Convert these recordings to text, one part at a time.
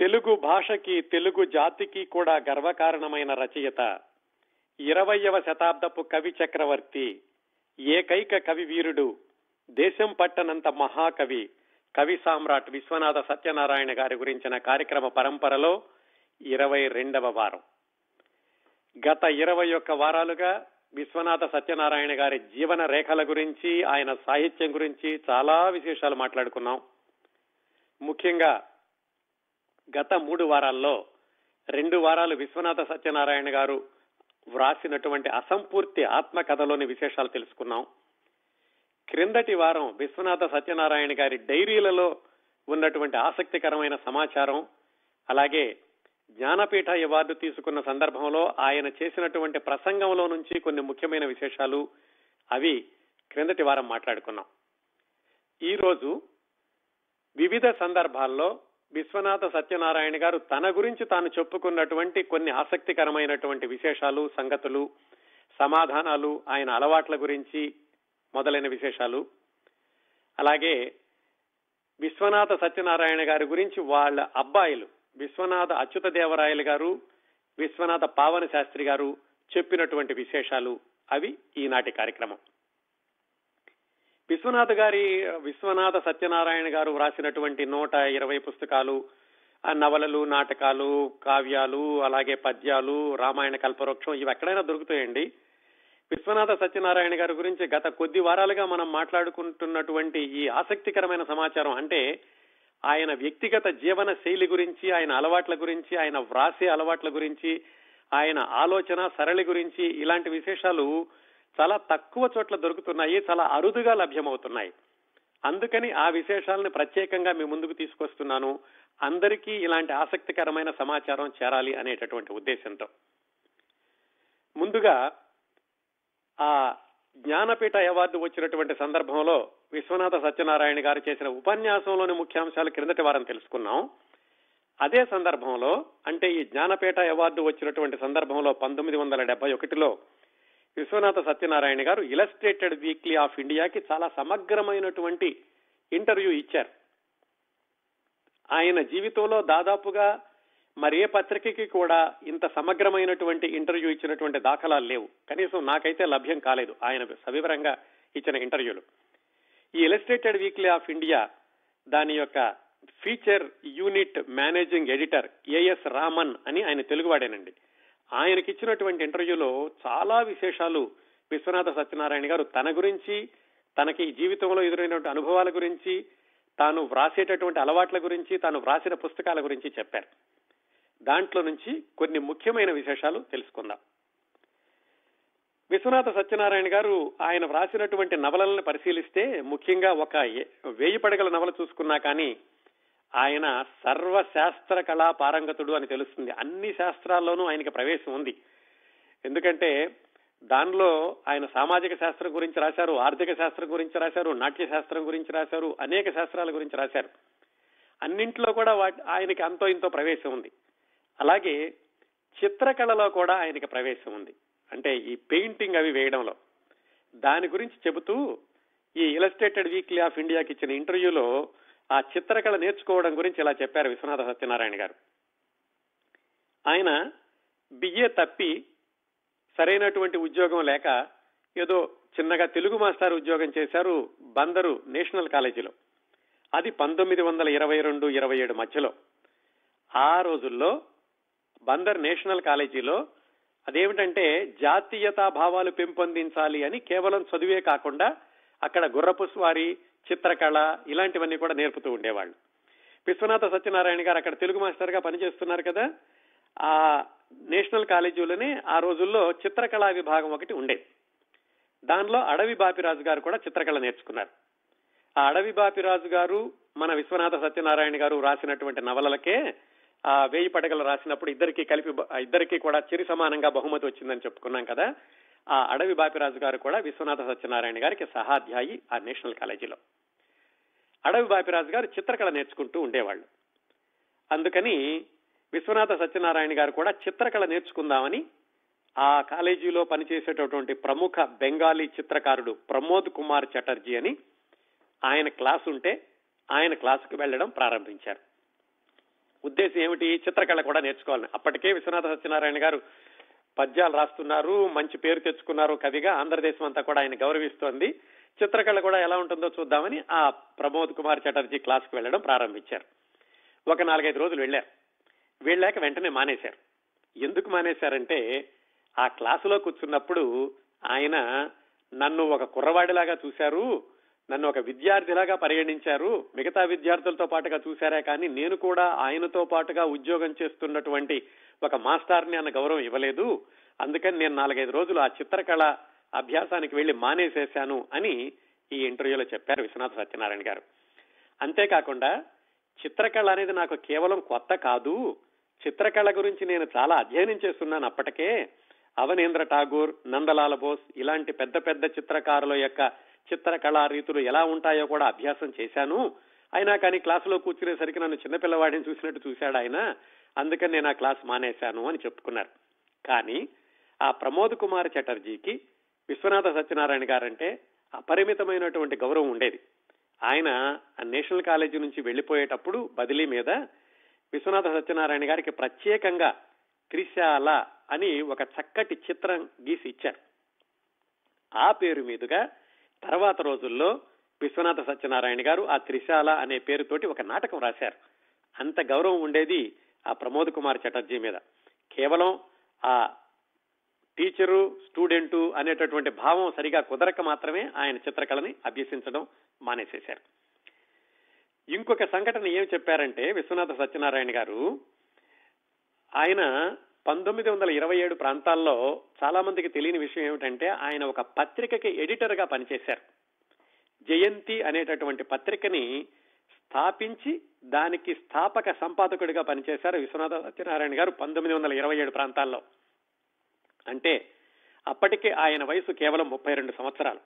తెలుగు భాషకి తెలుగు జాతికి కూడా గర్వకారణమైన రచయిత ఇరవయవ శతాబ్దపు కవి చక్రవర్తి ఏకైక కవి వీరుడు దేశం పట్టనంత మహాకవి కవి సామ్రాట్ విశ్వనాథ సత్యనారాయణ గారి గురించిన కార్యక్రమ పరంపరలో ఇరవై రెండవ వారం గత ఇరవై ఒక్క వారాలుగా విశ్వనాథ సత్యనారాయణ గారి జీవన రేఖల గురించి ఆయన సాహిత్యం గురించి చాలా విశేషాలు మాట్లాడుకున్నాం ముఖ్యంగా గత మూడు వారాల్లో రెండు వారాలు విశ్వనాథ సత్యనారాయణ గారు వ్రాసినటువంటి అసంపూర్తి ఆత్మకథలోని విశేషాలు తెలుసుకున్నాం క్రిందటి వారం విశ్వనాథ సత్యనారాయణ గారి డైరీలలో ఉన్నటువంటి ఆసక్తికరమైన సమాచారం అలాగే జ్ఞానపీఠ అవార్డు తీసుకున్న సందర్భంలో ఆయన చేసినటువంటి ప్రసంగంలో నుంచి కొన్ని ముఖ్యమైన విశేషాలు అవి క్రిందటి వారం మాట్లాడుకున్నాం ఈ రోజు వివిధ సందర్భాల్లో విశ్వనాథ సత్యనారాయణ గారు తన గురించి తాను చెప్పుకున్నటువంటి కొన్ని ఆసక్తికరమైనటువంటి విశేషాలు సంగతులు సమాధానాలు ఆయన అలవాట్ల గురించి మొదలైన విశేషాలు అలాగే విశ్వనాథ సత్యనారాయణ గారి గురించి వాళ్ళ అబ్బాయిలు విశ్వనాథ అచ్యుత దేవరాయలు గారు విశ్వనాథ పావన శాస్త్రి గారు చెప్పినటువంటి విశేషాలు అవి ఈనాటి కార్యక్రమం విశ్వనాథ గారి విశ్వనాథ సత్యనారాయణ గారు వ్రాసినటువంటి నూట ఇరవై పుస్తకాలు ఆ నవలలు నాటకాలు కావ్యాలు అలాగే పద్యాలు రామాయణ కల్పవృక్షం ఇవి ఎక్కడైనా దొరుకుతాయండి విశ్వనాథ సత్యనారాయణ గారి గురించి గత కొద్ది వారాలుగా మనం మాట్లాడుకుంటున్నటువంటి ఈ ఆసక్తికరమైన సమాచారం అంటే ఆయన వ్యక్తిగత జీవన శైలి గురించి ఆయన అలవాట్ల గురించి ఆయన వ్రాసే అలవాట్ల గురించి ఆయన ఆలోచన సరళి గురించి ఇలాంటి విశేషాలు చాలా తక్కువ చోట్ల దొరుకుతున్నాయి చాలా అరుదుగా లభ్యమవుతున్నాయి అందుకని ఆ విశేషాలను ప్రత్యేకంగా మీ ముందుకు తీసుకొస్తున్నాను అందరికీ ఇలాంటి ఆసక్తికరమైన సమాచారం చేరాలి అనేటటువంటి ఉద్దేశంతో ముందుగా ఆ జ్ఞానపీఠ అవార్డు వచ్చినటువంటి సందర్భంలో విశ్వనాథ సత్యనారాయణ గారు చేసిన ఉపన్యాసంలోని ముఖ్యాంశాలు క్రిందటి వారం తెలుసుకున్నాం అదే సందర్భంలో అంటే ఈ జ్ఞానపీఠ అవార్డు వచ్చినటువంటి సందర్భంలో పంతొమ్మిది వందల డెబ్బై ఒకటిలో విశ్వనాథ సత్యనారాయణ గారు ఇలస్ట్రేటెడ్ వీక్లీ ఆఫ్ ఇండియాకి చాలా సమగ్రమైనటువంటి ఇంటర్వ్యూ ఇచ్చారు ఆయన జీవితంలో దాదాపుగా మరి ఏ పత్రికకి కూడా ఇంత సమగ్రమైనటువంటి ఇంటర్వ్యూ ఇచ్చినటువంటి దాఖలాలు లేవు కనీసం నాకైతే లభ్యం కాలేదు ఆయన సవివరంగా ఇచ్చిన ఇంటర్వ్యూలు ఈ ఇలస్ట్రేటెడ్ వీక్లీ ఆఫ్ ఇండియా దాని యొక్క feature unit managing editor A S Raman అని ఆయన తెలుగువాడేనండి ఆయనకి ఇచ్చినటువంటి ఇంటర్వ్యూలో చాలా విశేషాలు విశ్వనాథ సత్యనారాయణ గారు తన గురించి తనకి జీవితంలో ఎదురైనటువంటి అనుభవాల గురించి తాను వ్రాసేటటువంటి అలవాట్ల గురించి తాను వ్రాసిన పుస్తకాల గురించి చెప్పారు దాంట్లో నుంచి కొన్ని ముఖ్యమైన విశేషాలు తెలుసుకుందాం విశ్వనాథ సత్యనారాయణ గారు ఆయన వ్రాసినటువంటి నవలలను పరిశీలిస్తే ముఖ్యంగా ఒక వేయి పడగల నవల చూసుకున్నా కానీ ఆయన సర్వశాస్త్ర కళా పారంగతుడు అని తెలుస్తుంది అన్ని శాస్త్రాల్లోనూ ఆయనకి ప్రవేశం ఉంది ఎందుకంటే దానిలో ఆయన సామాజిక శాస్త్రం గురించి రాశారు ఆర్థిక శాస్త్రం గురించి రాశారు నాట్య శాస్త్రం గురించి రాశారు అనేక శాస్త్రాల గురించి రాశారు అన్నింటిలో కూడా ఆయనకి అంతో ఇంతో ప్రవేశం ఉంది అలాగే చిత్రకళలో కూడా ఆయనకి ప్రవేశం ఉంది అంటే ఈ పెయింటింగ్ అవి వేయడంలో దాని గురించి చెబుతూ ఈ ఇలస్ట్రేటెడ్ వీక్లీ ఆఫ్ ఇండియాకి ఇచ్చిన ఇంటర్వ్యూలో ఆ చిత్రకళ నేర్చుకోవడం గురించి ఇలా చెప్పారు విశ్వనాథ సత్యనారాయణ గారు ఆయన బిఏ తప్పి సరైనటువంటి ఉద్యోగం లేక ఏదో చిన్నగా తెలుగు మాస్టర్ ఉద్యోగం చేశారు బందరు నేషనల్ కాలేజీలో అది పంతొమ్మిది వందల ఇరవై రెండు ఇరవై ఏడు మధ్యలో ఆ రోజుల్లో బందర్ నేషనల్ కాలేజీలో అదేమిటంటే జాతీయతా భావాలు పెంపొందించాలి అని కేవలం చదువే కాకుండా అక్కడ గుర్రపు స్వారీ చిత్రకళ ఇలాంటివన్నీ కూడా నేర్పుతూ ఉండేవాళ్ళు విశ్వనాథ సత్యనారాయణ గారు అక్కడ తెలుగు మాస్టర్ గా పనిచేస్తున్నారు కదా ఆ నేషనల్ కాలేజీలోనే ఆ రోజుల్లో చిత్రకళా విభాగం ఒకటి ఉండేది దానిలో అడవి బాపిరాజు గారు కూడా చిత్రకళ నేర్చుకున్నారు ఆ అడవి బాపిరాజు గారు మన విశ్వనాథ సత్యనారాయణ గారు రాసినటువంటి నవలలకే ఆ వేయి పడగలు రాసినప్పుడు ఇద్దరికి కలిపి ఇద్దరికి కూడా చిరి సమానంగా బహుమతి వచ్చిందని చెప్పుకున్నాం కదా ఆ అడవి బాపిరాజు గారు కూడా విశ్వనాథ సత్యనారాయణ గారికి సహాధ్యాయి ఆ నేషనల్ కాలేజీలో అడవి బాపిరాజు గారు చిత్రకళ నేర్చుకుంటూ ఉండేవాళ్ళు అందుకని విశ్వనాథ సత్యనారాయణ గారు కూడా చిత్రకళ నేర్చుకుందామని ఆ కాలేజీలో పనిచేసేటటువంటి ప్రముఖ బెంగాలీ చిత్రకారుడు ప్రమోద్ కుమార్ చటర్జీ అని ఆయన క్లాస్ ఉంటే ఆయన క్లాసుకు వెళ్లడం ప్రారంభించారు ఉద్దేశం ఏమిటి చిత్రకళ కూడా నేర్చుకోవాలని అప్పటికే విశ్వనాథ సత్యనారాయణ గారు పద్యాలు రాస్తున్నారు మంచి పేరు తెచ్చుకున్నారు కవిగా ఆంధ్రదేశం అంతా కూడా ఆయన గౌరవిస్తోంది చిత్రకళ కూడా ఎలా ఉంటుందో చూద్దామని ఆ ప్రమోద్ కుమార్ చటర్జీ క్లాస్కి వెళ్ళడం ప్రారంభించారు ఒక నాలుగైదు రోజులు వెళ్ళారు వెళ్ళాక వెంటనే మానేశారు ఎందుకు మానేశారంటే ఆ క్లాసులో కూర్చున్నప్పుడు ఆయన నన్ను ఒక కుర్రవాడిలాగా చూశారు నన్ను ఒక విద్యార్థిలాగా పరిగణించారు మిగతా విద్యార్థులతో పాటుగా చూశారే కానీ నేను కూడా ఆయనతో పాటుగా ఉద్యోగం చేస్తున్నటువంటి ఒక మాస్టర్ని అన్న గౌరవం ఇవ్వలేదు అందుకని నేను నాలుగైదు రోజులు ఆ చిత్రకళ అభ్యాసానికి వెళ్లి మానేసేశాను అని ఈ ఇంటర్వ్యూలో చెప్పారు విశ్వనాథ సత్యనారాయణ గారు అంతేకాకుండా చిత్రకళ అనేది నాకు కేవలం కొత్త కాదు చిత్రకళ గురించి నేను చాలా అధ్యయనం చేస్తున్నాను అప్పటికే అవనేంద్ర ఠాగూర్ నందలాల బోస్ ఇలాంటి పెద్ద పెద్ద చిత్రకారుల యొక్క చిత్రకళా రీతులు ఎలా ఉంటాయో కూడా అభ్యాసం చేశాను అయినా కానీ క్లాసులో కూర్చునేసరికి నన్ను చిన్నపిల్లవాడిని చూసినట్టు చూశాడు ఆయన అందుకని నేను ఆ క్లాస్ మానేశాను అని చెప్పుకున్నారు కానీ ఆ ప్రమోద్ కుమార్ చటర్జీకి విశ్వనాథ సత్యనారాయణ గారంటే అపరిమితమైనటువంటి గౌరవం ఉండేది ఆయన నేషనల్ కాలేజీ నుంచి వెళ్లిపోయేటప్పుడు బదిలీ మీద విశ్వనాథ సత్యనారాయణ గారికి ప్రత్యేకంగా త్రిశాల అని ఒక చక్కటి చిత్రం గీసి ఇచ్చారు ఆ పేరు మీదుగా తర్వాత రోజుల్లో విశ్వనాథ సత్యనారాయణ గారు ఆ త్రిశాల అనే పేరుతోటి ఒక నాటకం రాశారు అంత గౌరవం ఉండేది ఆ ప్రమోద్ కుమార్ చటర్జీ మీద కేవలం ఆ టీచరు స్టూడెంటు అనేటటువంటి భావం సరిగా కుదరక మాత్రమే ఆయన చిత్రకళని అభ్యసించడం మానేసేశారు ఇంకొక సంఘటన ఏం చెప్పారంటే విశ్వనాథ సత్యనారాయణ గారు ఆయన పంతొమ్మిది వందల ఇరవై ఏడు ప్రాంతాల్లో చాలా మందికి తెలియని విషయం ఏమిటంటే ఆయన ఒక పత్రికకి ఎడిటర్ గా పనిచేశారు జయంతి అనేటటువంటి పత్రికని స్థాపించి దానికి స్థాపక సంపాదకుడిగా పనిచేశారు విశ్వనాథ సత్యనారాయణ గారు పంతొమ్మిది వందల ఇరవై ఏడు ప్రాంతాల్లో అంటే అప్పటికే ఆయన వయసు కేవలం ముప్పై రెండు సంవత్సరాలు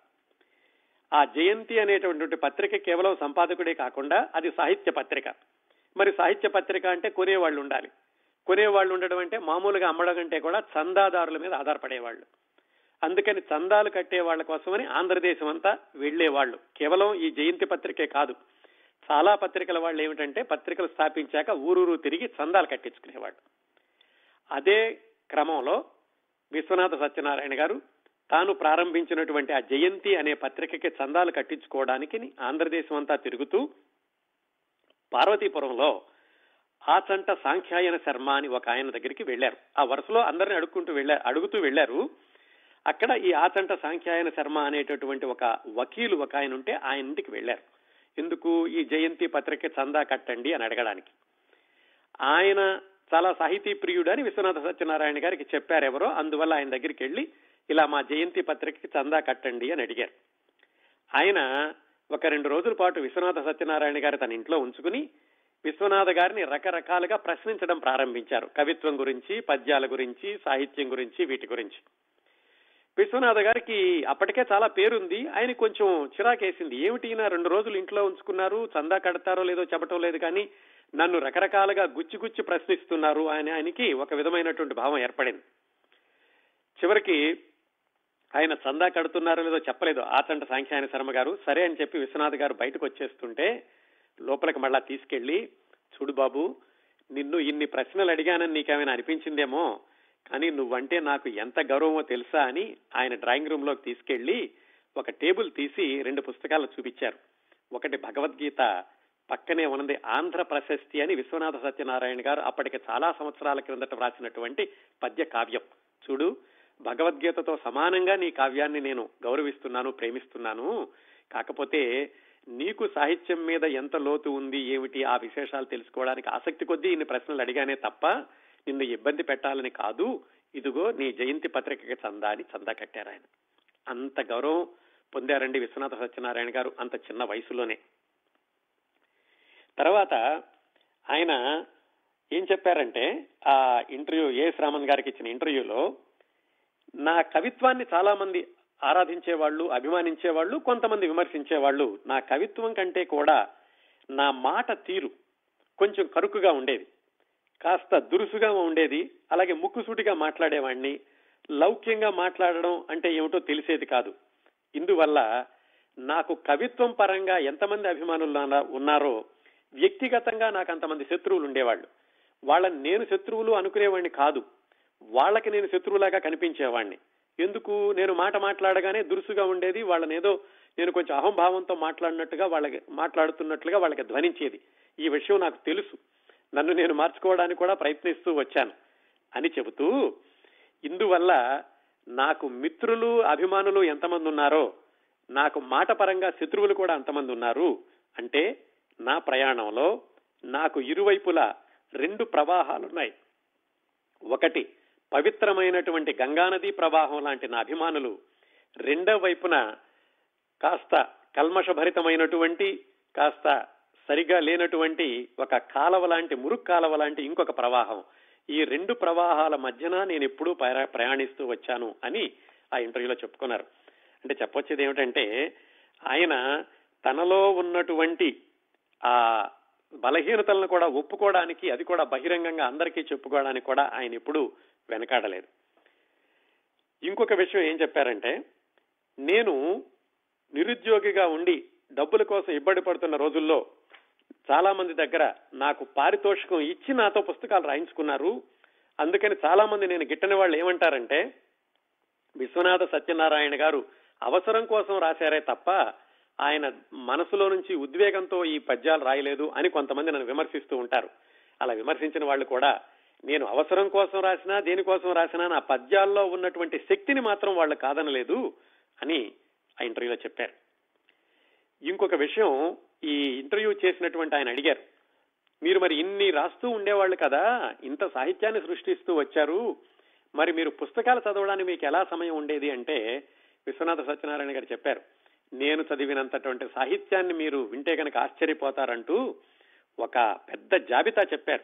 ఆ జయంతి అనేటువంటి పత్రిక కేవలం సంపాదకుడే కాకుండా అది సాహిత్య పత్రిక మరి సాహిత్య పత్రిక అంటే కొనేవాళ్ళు ఉండాలి కొనేవాళ్ళు ఉండడం అంటే మామూలుగా అమ్మడం కంటే కూడా చందాదారుల మీద ఆధారపడేవాళ్ళు అందుకని చందాలు కట్టే వాళ్ళ కోసమని ఆంధ్రదేశం అంతా వెళ్లేవాళ్ళు కేవలం ఈ జయంతి పత్రికే కాదు చాలా పత్రికల వాళ్ళు ఏమిటంటే పత్రికలు స్థాపించాక ఊరూరు తిరిగి చందాలు కట్టించుకునేవాళ్ళు అదే క్రమంలో విశ్వనాథ సత్యనారాయణ గారు తాను ప్రారంభించినటువంటి ఆ జయంతి అనే పత్రికకి చందాలు కట్టించుకోవడానికి ఆంధ్రదేశం అంతా తిరుగుతూ పార్వతీపురంలో ఆచంట సాంఖ్యాయన శర్మ అని ఒక ఆయన దగ్గరికి వెళ్లారు ఆ వరుసలో అందరిని అడుక్కుంటూ వెళ్ళారు అడుగుతూ వెళ్లారు అక్కడ ఈ ఆచంట సాంఖ్యాయన శర్మ అనేటటువంటి ఒక వకీలు ఒక ఆయన ఉంటే ఆయన ఇంటికి వెళ్లారు ఎందుకు ఈ జయంతి పత్రిక చందా కట్టండి అని అడగడానికి ఆయన చాలా సాహితీ ప్రియుడు అని విశ్వనాథ సత్యనారాయణ గారికి చెప్పారు ఎవరో అందువల్ల ఆయన దగ్గరికి వెళ్లి ఇలా మా జయంతి పత్రికకి చందా కట్టండి అని అడిగారు ఆయన ఒక రెండు రోజుల పాటు విశ్వనాథ సత్యనారాయణ గారు తన ఇంట్లో ఉంచుకుని విశ్వనాథ గారిని రకరకాలుగా ప్రశ్నించడం ప్రారంభించారు కవిత్వం గురించి పద్యాల గురించి సాహిత్యం గురించి వీటి గురించి విశ్వనాథ గారికి అప్పటికే చాలా పేరుంది ఆయన కొంచెం చిరాకేసింది ఏమిటి రెండు రోజులు ఇంట్లో ఉంచుకున్నారు చందా కడతారో లేదో చెప్పటం లేదు కానీ నన్ను రకరకాలుగా గుచ్చి గుచ్చి ప్రశ్నిస్తున్నారు ఆయన ఆయనకి ఒక విధమైనటువంటి భావం ఏర్పడింది చివరికి ఆయన చందా కడుతున్నారో లేదో చెప్పలేదు ఆచంట సాంఖ్యాయన శర్మ గారు సరే అని చెప్పి విశ్వనాథ్ గారు బయటకు వచ్చేస్తుంటే లోపలికి మళ్ళా తీసుకెళ్లి చూడు బాబు నిన్ను ఇన్ని ప్రశ్నలు అడిగానని నీకేమైనా అనిపించిందేమో కానీ నువ్వంటే నాకు ఎంత గౌరవమో తెలుసా అని ఆయన డ్రాయింగ్ రూమ్ లోకి తీసుకెళ్లి ఒక టేబుల్ తీసి రెండు పుస్తకాలు చూపించారు ఒకటి భగవద్గీత పక్కనే ఉన్నది ఆంధ్ర ప్రశస్తి అని విశ్వనాథ సత్యనారాయణ గారు అప్పటికి చాలా సంవత్సరాల క్రిందట వ్రాసినటువంటి పద్య కావ్యం చూడు భగవద్గీతతో సమానంగా నీ కావ్యాన్ని నేను గౌరవిస్తున్నాను ప్రేమిస్తున్నాను కాకపోతే నీకు సాహిత్యం మీద ఎంత లోతు ఉంది ఏమిటి ఆ విశేషాలు తెలుసుకోవడానికి ఆసక్తి కొద్దీ ఇన్ని ప్రశ్నలు అడిగానే తప్ప నిన్ను ఇబ్బంది పెట్టాలని కాదు ఇదిగో నీ జయంతి పత్రికకి చందా అని చందా కట్టారు ఆయన అంత గౌరవం పొందారండి విశ్వనాథ సత్యనారాయణ గారు అంత చిన్న వయసులోనే తర్వాత ఆయన ఏం చెప్పారంటే ఆ ఇంటర్వ్యూ ఏఎస్ రామన్ గారికి ఇచ్చిన ఇంటర్వ్యూలో నా కవిత్వాన్ని చాలా మంది ఆరాధించే వాళ్ళు అభిమానించే వాళ్ళు కొంతమంది విమర్శించే వాళ్ళు నా కవిత్వం కంటే కూడా నా మాట తీరు కొంచెం కరుకుగా ఉండేది కాస్త దురుసుగా ఉండేది అలాగే ముక్కుసూటిగా మాట్లాడేవాడిని లౌక్యంగా మాట్లాడడం అంటే ఏమిటో తెలిసేది కాదు ఇందువల్ల నాకు కవిత్వం పరంగా ఎంతమంది అభిమానులు ఉన్నారో వ్యక్తిగతంగా నాకు అంతమంది శత్రువులు ఉండేవాళ్ళు వాళ్ళని నేను శత్రువులు అనుకునేవాడిని కాదు వాళ్ళకి నేను శత్రువులాగా కనిపించేవాడిని ఎందుకు నేను మాట మాట్లాడగానే దురుసుగా ఉండేది వాళ్ళని ఏదో నేను కొంచెం అహంభావంతో మాట్లాడినట్టుగా వాళ్ళకి మాట్లాడుతున్నట్లుగా వాళ్ళకి ధ్వనించేది ఈ విషయం నాకు తెలుసు నన్ను నేను మార్చుకోవడానికి కూడా ప్రయత్నిస్తూ వచ్చాను అని చెబుతూ ఇందువల్ల నాకు మిత్రులు అభిమానులు ఎంతమంది ఉన్నారో నాకు మాట పరంగా శత్రువులు కూడా అంతమంది ఉన్నారు అంటే నా ప్రయాణంలో నాకు ఇరువైపులా రెండు ప్రవాహాలున్నాయి ఒకటి పవిత్రమైనటువంటి గంగానదీ ప్రవాహం లాంటి నా అభిమానులు రెండవ వైపున కాస్త కల్మషభరితమైనటువంటి కాస్త సరిగా లేనటువంటి ఒక కాలవ లాంటి మురుక్ కాలవ లాంటి ఇంకొక ప్రవాహం ఈ రెండు ప్రవాహాల మధ్యన నేను ఎప్పుడూ ప్రయాణిస్తూ వచ్చాను అని ఆ ఇంటర్వ్యూలో చెప్పుకున్నారు అంటే చెప్పొచ్చేది ఏమిటంటే ఆయన తనలో ఉన్నటువంటి ఆ బలహీనతలను కూడా ఒప్పుకోవడానికి అది కూడా బహిరంగంగా అందరికీ చెప్పుకోవడానికి కూడా ఆయన ఎప్పుడు వెనకాడలేదు ఇంకొక విషయం ఏం చెప్పారంటే నేను నిరుద్యోగిగా ఉండి డబ్బుల కోసం ఇబ్బంది పడుతున్న రోజుల్లో చాలా మంది దగ్గర నాకు పారితోషికం ఇచ్చి నాతో పుస్తకాలు రాయించుకున్నారు అందుకని చాలా మంది నేను గిట్టని వాళ్ళు ఏమంటారంటే విశ్వనాథ సత్యనారాయణ గారు అవసరం కోసం రాశారే తప్ప ఆయన మనసులో నుంచి ఉద్వేగంతో ఈ పద్యాలు రాయలేదు అని కొంతమంది నన్ను విమర్శిస్తూ ఉంటారు అలా విమర్శించిన వాళ్ళు కూడా నేను అవసరం కోసం రాసినా దేనికోసం రాసినా నా పద్యాల్లో ఉన్నటువంటి శక్తిని మాత్రం వాళ్ళు కాదనలేదు అని ఆ ఇంటర్వ్యూలో చెప్పారు ఇంకొక విషయం ఈ ఇంటర్వ్యూ చేసినటువంటి ఆయన అడిగారు మీరు మరి ఇన్ని రాస్తూ ఉండేవాళ్ళు కదా ఇంత సాహిత్యాన్ని సృష్టిస్తూ వచ్చారు మరి మీరు పుస్తకాలు చదవడానికి మీకు ఎలా సమయం ఉండేది అంటే విశ్వనాథ సత్యనారాయణ గారు చెప్పారు నేను చదివినంతటువంటి సాహిత్యాన్ని మీరు వింటే కనుక ఆశ్చర్యపోతారంటూ ఒక పెద్ద జాబితా చెప్పారు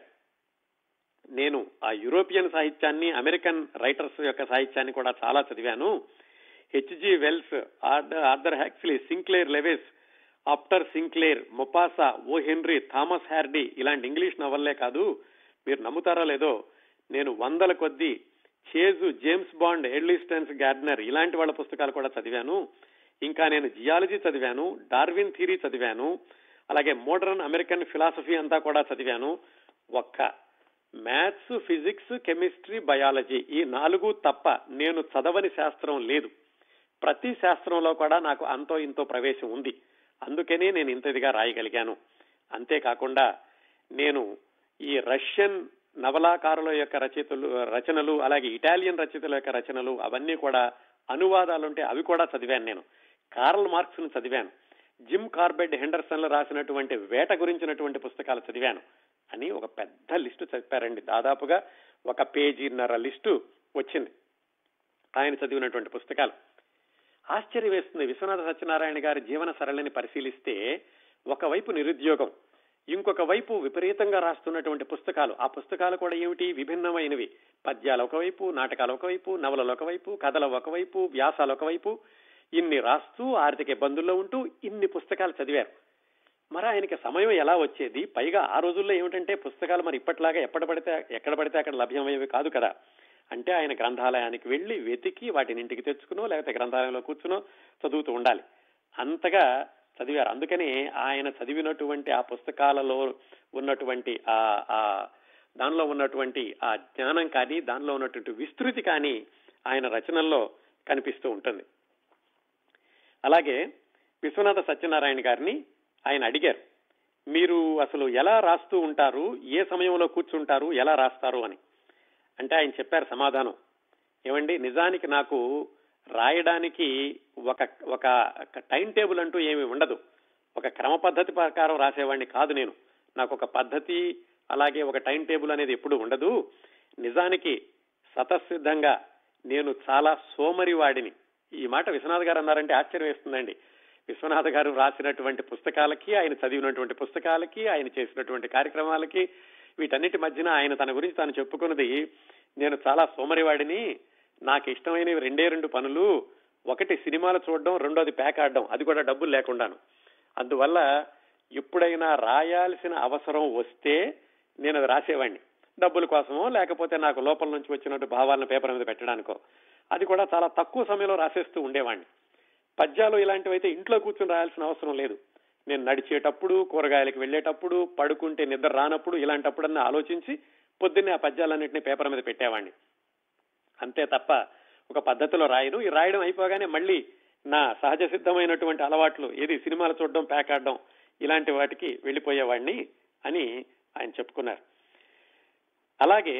నేను ఆ యూరోపియన్ సాహిత్యాన్ని అమెరికన్ రైటర్స్ యొక్క సాహిత్యాన్ని కూడా చాలా చదివాను హెచ్జి వెల్స్ ఆర్డర్ Arthur Huxley Sinclair Lewis Upton Sinclair Maupassant O Henry Thomas Hardy ఇలాంటి ఇంగ్లీష్ నవల్లే కాదు మీరు నమ్ముతారా లేదో నేను వందల కొద్దీ చేజు జేమ్స్ బాండ్ ఎడ్లిస్టన్స్ గార్డనర్ ఇలాంటి వాళ్ళ పుస్తకాలు కూడా చదివాను ఇంకా నేను జియాలజీ చదివాను డార్విన్ థియరీ చదివాను అలాగే మోడర్న్ అమెరికన్ ఫిలాసఫీ అంతా కూడా చదివాను ఒక్క మ్యాథ్స్ ఫిజిక్స్ కెమిస్ట్రీ బయాలజీ ఈ నాలుగు తప్ప నేను చదవని శాస్త్రం లేదు ప్రతి శాస్త్రంలో కూడా నాకు అంతో ఇంతో ప్రవేశం ఉంది అందుకనే నేను ఇంత ఇదిగా రాయగలిగాను అంతేకాకుండా నేను ఈ రష్యన్ నవలాకారుల యొక్క రచయితలు రచనలు అలాగే ఇటాలియన్ రచయితల యొక్క రచనలు అవన్నీ కూడా అనువాదాలు ఉంటే అవి కూడా చదివాను నేను కార్ల్ మార్క్స్ ను చదివాను జిమ్ కార్బెడ్ హెండర్సన్ రాసినటువంటి వేట గురించినటువంటి పుస్తకాలు చదివాను అని ఒక పెద్ద లిస్టు చెప్పారండి దాదాపుగా ఒక పేజీన్నర లిస్టు వచ్చింది ఆయన చదివినటువంటి పుస్తకాలు ఆశ్చర్యం వేస్తుంది విశ్వనాథ సత్యనారాయణ గారి జీవన సరళిని పరిశీలిస్తే ఒకవైపు నిరుద్యోగం ఇంకొక వైపు విపరీతంగా రాస్తున్నటువంటి పుస్తకాలు ఆ పుస్తకాలు కూడా ఏమిటి విభిన్నమైనవి పద్యాలు ఒకవైపు నాటకాలు ఒకవైపు నవలలు ఒకవైపు కథలు ఒకవైపు వ్యాసాలు ఒకవైపు ఇన్ని రాస్తూ ఆర్థిక ఇబ్బందుల్లో ఉంటూ ఇన్ని పుస్తకాలు చదివారు మరి ఆయనకి సమయం ఎలా వచ్చేది పైగా ఆ రోజుల్లో ఏమిటంటే పుస్తకాలు మరి ఇప్పటిలాగా ఎక్కడ పడితే ఎక్కడ పడితే అక్కడ లభ్యమయ్యేవి కాదు కదా అంటే ఆయన గ్రంథాలయానికి వెళ్లి వెతికి వాటిని ఇంటికి తెచ్చుకునో లేకపోతే గ్రంథాలయంలో కూర్చునో చదువుతూ ఉండాలి అంతగా చదివారు అందుకని ఆయన చదివినటువంటి ఆ పుస్తకాలలో ఉన్నటువంటి ఆ ఆ దానిలో ఉన్నటువంటి ఆ జ్ఞానం కానీ దానిలో ఉన్నటువంటి విస్తృతి కానీ ఆయన రచనల్లో కనిపిస్తూ ఉంటుంది అలాగే విశ్వనాథ సత్యనారాయణ గారిని ఆయన అడిగారు మీరు అసలు ఎలా రాస్తూ ఉంటారు ఏ సమయంలో కూర్చుంటారు ఎలా రాస్తారు అని అంటే ఆయన చెప్పారు సమాధానం ఏమండి నిజానికి నాకు రాయడానికి ఒక ఒక టైం టేబుల్ అంటూ ఏమి ఉండదు ఒక క్రమ పద్ధతి ప్రకారం రాసేవాడిని కాదు నేను నాకు ఒక పద్ధతి అలాగే ఒక టైం టేబుల్ అనేది ఎప్పుడు ఉండదు నిజానికి స్వతసిద్ధంగా నేను చాలా సోమరి వాడిని ఈ మాట విశ్వనాథ్ గారు అన్నారంటే ఆశ్చర్యం వేస్తుందండి విశ్వనాథ్ గారు రాసినటువంటి పుస్తకాలకి ఆయన చదివినటువంటి పుస్తకాలకి ఆయన చేసినటువంటి కార్యక్రమాలకి వీటన్నిటి మధ్యన ఆయన తన గురించి తాను చెప్పుకున్నది నేను చాలా సోమరివాడిని నాకు ఇష్టమైనవి రెండే రెండు పనులు ఒకటి సినిమాలు చూడడం రెండోది ప్యాక్ ఆడడం అది కూడా డబ్బులు లేకుండాను అందువల్ల ఎప్పుడైనా రాయాల్సిన అవసరం వస్తే నేను అది రాసేవాడిని డబ్బుల కోసమో లేకపోతే నాకు లోపల నుంచి వచ్చినట్టు భావాలను పేపర్ మీద పెట్టడానికో అది కూడా చాలా తక్కువ సమయంలో రాసేస్తూ ఉండేవాడిని పద్యాలు ఇలాంటివైతే ఇంట్లో కూర్చొని రాయాల్సిన అవసరం లేదు నేను నడిచేటప్పుడు కూరగాయలకు వెళ్ళేటప్పుడు పడుకుంటే నిద్ర రానప్పుడు ఇలాంటప్పుడన్నా ఆలోచించి పొద్దున్నే ఆ పద్యాలన్నింటినీ పేపర్ మీద పెట్టేవాడిని అంతే తప్ప ఒక పద్ధతిలో రాయను ఈ రాయడం అయిపోగానే మళ్ళీ నా సహజ సిద్ధమైనటువంటి అలవాట్లు ఏది సినిమాలు చూడడం ప్యాక్ ఆడడం ఇలాంటి వాటికి వెళ్ళిపోయేవాడిని అని ఆయన చెప్పుకున్నారు అలాగే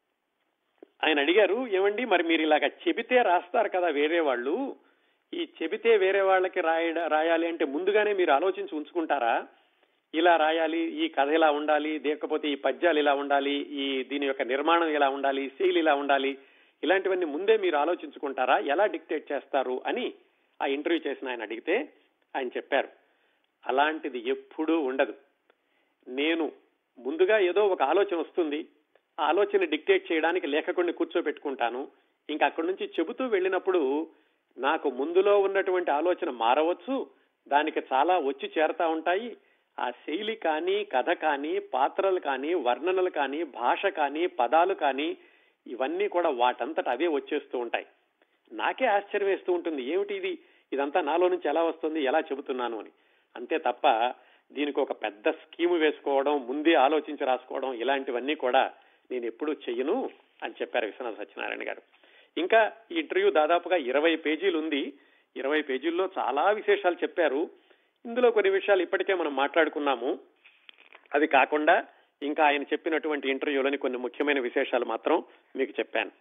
ఆయన అడిగారు ఏమండి మరి మీరు ఇలాగ చెబితే రాస్తారు కదా వేరే వాళ్ళు ఈ చెబితే వేరే వాళ్ళకి రాయ రాయాలి అంటే ముందుగానే మీరు ఆలోచించి ఉంచుకుంటారా ఇలా రాయాలి ఈ కథ ఇలా ఉండాలి లేకపోతే ఈ పద్యాలు ఇలా ఉండాలి ఈ దీని యొక్క నిర్మాణం ఇలా ఉండాలి శైలి ఇలా ఉండాలి ఇలాంటివన్నీ ముందే మీరు ఆలోచించుకుంటారా ఎలా డిక్టేట్ చేస్తారు అని ఆ ఇంటర్వ్యూ చేసిన ఆయన అడిగితే ఆయన చెప్పారు అలాంటిది ఎప్పుడూ ఉండదు నేను ముందుగా ఏదో ఒక ఆలోచన వస్తుంది ఆ ఆలోచన డిక్టేట్ చేయడానికి లేఖకుడిని కూర్చోబెట్టుకుంటాను ఇంకా అక్కడి నుంచి చెబుతూ వెళ్ళినప్పుడు నాకు ముందులో ఉన్నటువంటి ఆలోచన మారవచ్చు దానికి చాలా వచ్చి చేరతా ఉంటాయి ఆ శైలి కానీ కథ కానీ పాత్రలు కానీ వర్ణనలు కానీ భాష కానీ పదాలు కానీ ఇవన్నీ కూడా వాటంతట అవే వచ్చేస్తూ ఉంటాయి నాకే ఆశ్చర్యం వేస్తూ ఉంటుంది ఏమిటి ఇది ఇదంతా నాలో నుంచి ఎలా వస్తుంది ఎలా చెబుతున్నాను అని అంతే తప్ప దీనికి ఒక పెద్ద స్కీము వేసుకోవడం ముందే ఆలోచించి రాసుకోవడం ఇలాంటివన్నీ కూడా నేను ఎప్పుడూ చెయ్యను అని చెప్పారు విశ్వనాథ సత్యనారాయణ గారు ఇంకా ఈ ఇంటర్వ్యూ దాదాపుగా ఇరవై పేజీలు ఉంది ఇరవై పేజీల్లో చాలా విశేషాలు చెప్పారు ఇందులో కొన్ని విషయాలు ఇప్పటికే మనం మాట్లాడుకున్నాము అది కాకుండా ఇంకా ఆయన చెప్పినటువంటి ఇంటర్వ్యూలోని కొన్ని ముఖ్యమైన విశేషాలు మాత్రం మీకు చెప్పాను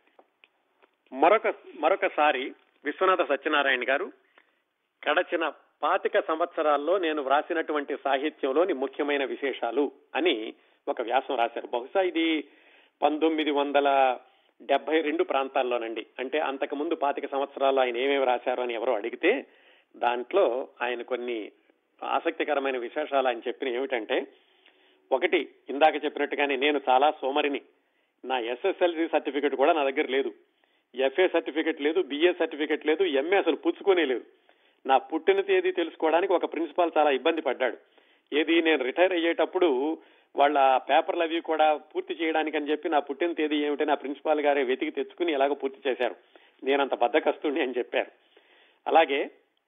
మరొక మరొకసారి విశ్వనాథ సత్యనారాయణ గారు గడచిన పాతిక సంవత్సరాల్లో నేను వ్రాసినటువంటి సాహిత్యంలోని ముఖ్యమైన విశేషాలు అని ఒక వ్యాసం రాశారు బహుశా ఇది పంతొమ్మిది వందల డెబ్బై రెండు ప్రాంతాల్లోనండి అంటే అంతకు ముందు పాతిక సంవత్సరాల్లో ఆయన ఏమేమి రాశారు అని ఎవరో అడిగితే దాంట్లో ఆయన కొన్ని ఆసక్తికరమైన విశేషాలు ఆయన చెప్పిన ఏమిటంటే ఒకటి ఇందాక చెప్పినట్టుగానే నేను చాలా సోమరిని నా ఎస్ఎస్ఎల్సి సర్టిఫికెట్ కూడా నా దగ్గర లేదు ఎఫ్ఏ సర్టిఫికెట్ లేదు బిఏ సర్టిఫికెట్ లేదు ఎంఏ అసలు పుచ్చుకోనే లేదు నా పుట్టిన తేదీ తెలుసుకోవడానికి ఒక ప్రిన్సిపాల్ చాలా ఇబ్బంది పడ్డాడు ఏది నేను రిటైర్ అయ్యేటప్పుడు వాళ్ళ పేపర్లు అవి కూడా పూర్తి చేయడానికి అని చెప్పి నా పుట్టిన తేదీ ఏమిటో నా ప్రిన్సిపాల్ గారే వెతికి తెచ్చుకుని ఎలాగో పూర్తి చేశారు నేనంత బద్దకస్తుని అని చెప్పారు అలాగే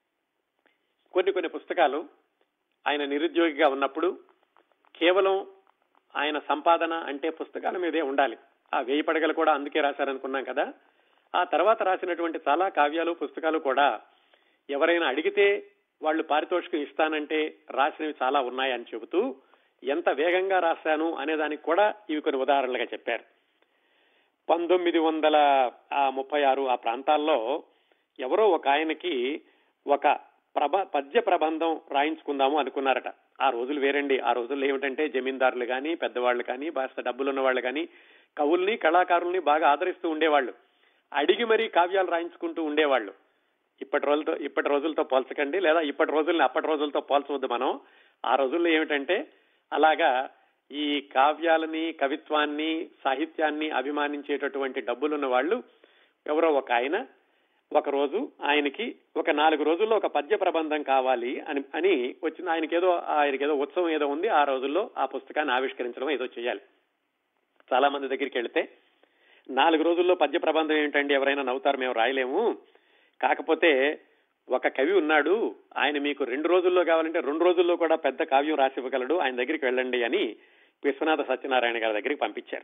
కొన్ని కొన్ని పుస్తకాలు ఆయన నిరుద్యోగిగా ఉన్నప్పుడు కేవలం ఆయన సంపాదన అంటే పుస్తకాల మీదే ఉండాలి ఆ వేయి పడగలు కూడా అందుకే రాశారనుకున్నాం కదా ఆ తర్వాత రాసినటువంటి చాలా కావ్యాలు పుస్తకాలు కూడా ఎవరైనా అడిగితే వాళ్ళు పారితోషికం ఇస్తానంటే రాసినవి చాలా ఉన్నాయని చెబుతూ ఎంత వేగంగా రాశాను అనే దానికి కూడా ఇవి కొన్ని ఉదాహరణలుగా చెప్పారు పంతొమ్మిది వందల ముప్పై ఆరు ఆ ప్రాంతాల్లో ఎవరో ఒక ఆయనకి ఒక ప్రభ పద్య ప్రబంధం రాయించుకుందాము అనుకున్నారట ఆ రోజులు వేరండి ఆ రోజుల్లో ఏమిటంటే జమీందారులు కానీ పెద్దవాళ్ళు కానీ బాగా డబ్బులున్న వాళ్ళు కానీ కవుల్ని కళాకారుల్ని బాగా ఆదరిస్తూ ఉండేవాళ్ళు అడిగి మరీ కావ్యాలు రాయించుకుంటూ ఉండేవాళ్ళు ఇప్పటి రోజులతో ఇప్పటి రోజులతో పోల్చకండి లేదా ఇప్పటి రోజుల్ని అప్పటి రోజులతో పోల్చవద్దు మనం ఆ రోజుల్లో ఏమిటంటే అలాగా ఈ కావ్యాలని కవిత్వాన్ని సాహిత్యాన్ని అభిమానించేటటువంటి డబ్బులున్న వాళ్ళు ఎవరో ఒక ఆయన ఒక రోజు ఆయనకి ఒక నాలుగు రోజుల్లో ఒక పద్య ప్రబంధం కావాలి అని అని వచ్చిన ఆయనకి ఏదో ఆయనకి ఏదో ఉత్సవం ఏదో ఉంది ఆ రోజుల్లో ఆ పుస్తకాన్ని ఆవిష్కరించడం ఏదో చేయాలి చాలా మంది దగ్గరికి వెళితే నాలుగు రోజుల్లో పద్య ప్రబంధం ఏంటండి ఎవరైనా నవ్వుతారు మేము రాయలేము కాకపోతే ఒక కవి ఉన్నాడు ఆయన మీకు రెండు రోజుల్లో కావాలంటే రెండు రోజుల్లో కూడా పెద్ద కావ్యం రాసి ఇవ్వగలడు ఆయన దగ్గరికి వెళ్ళండి అని విశ్వనాథ సత్యనారాయణ గారి దగ్గరికి పంపించారు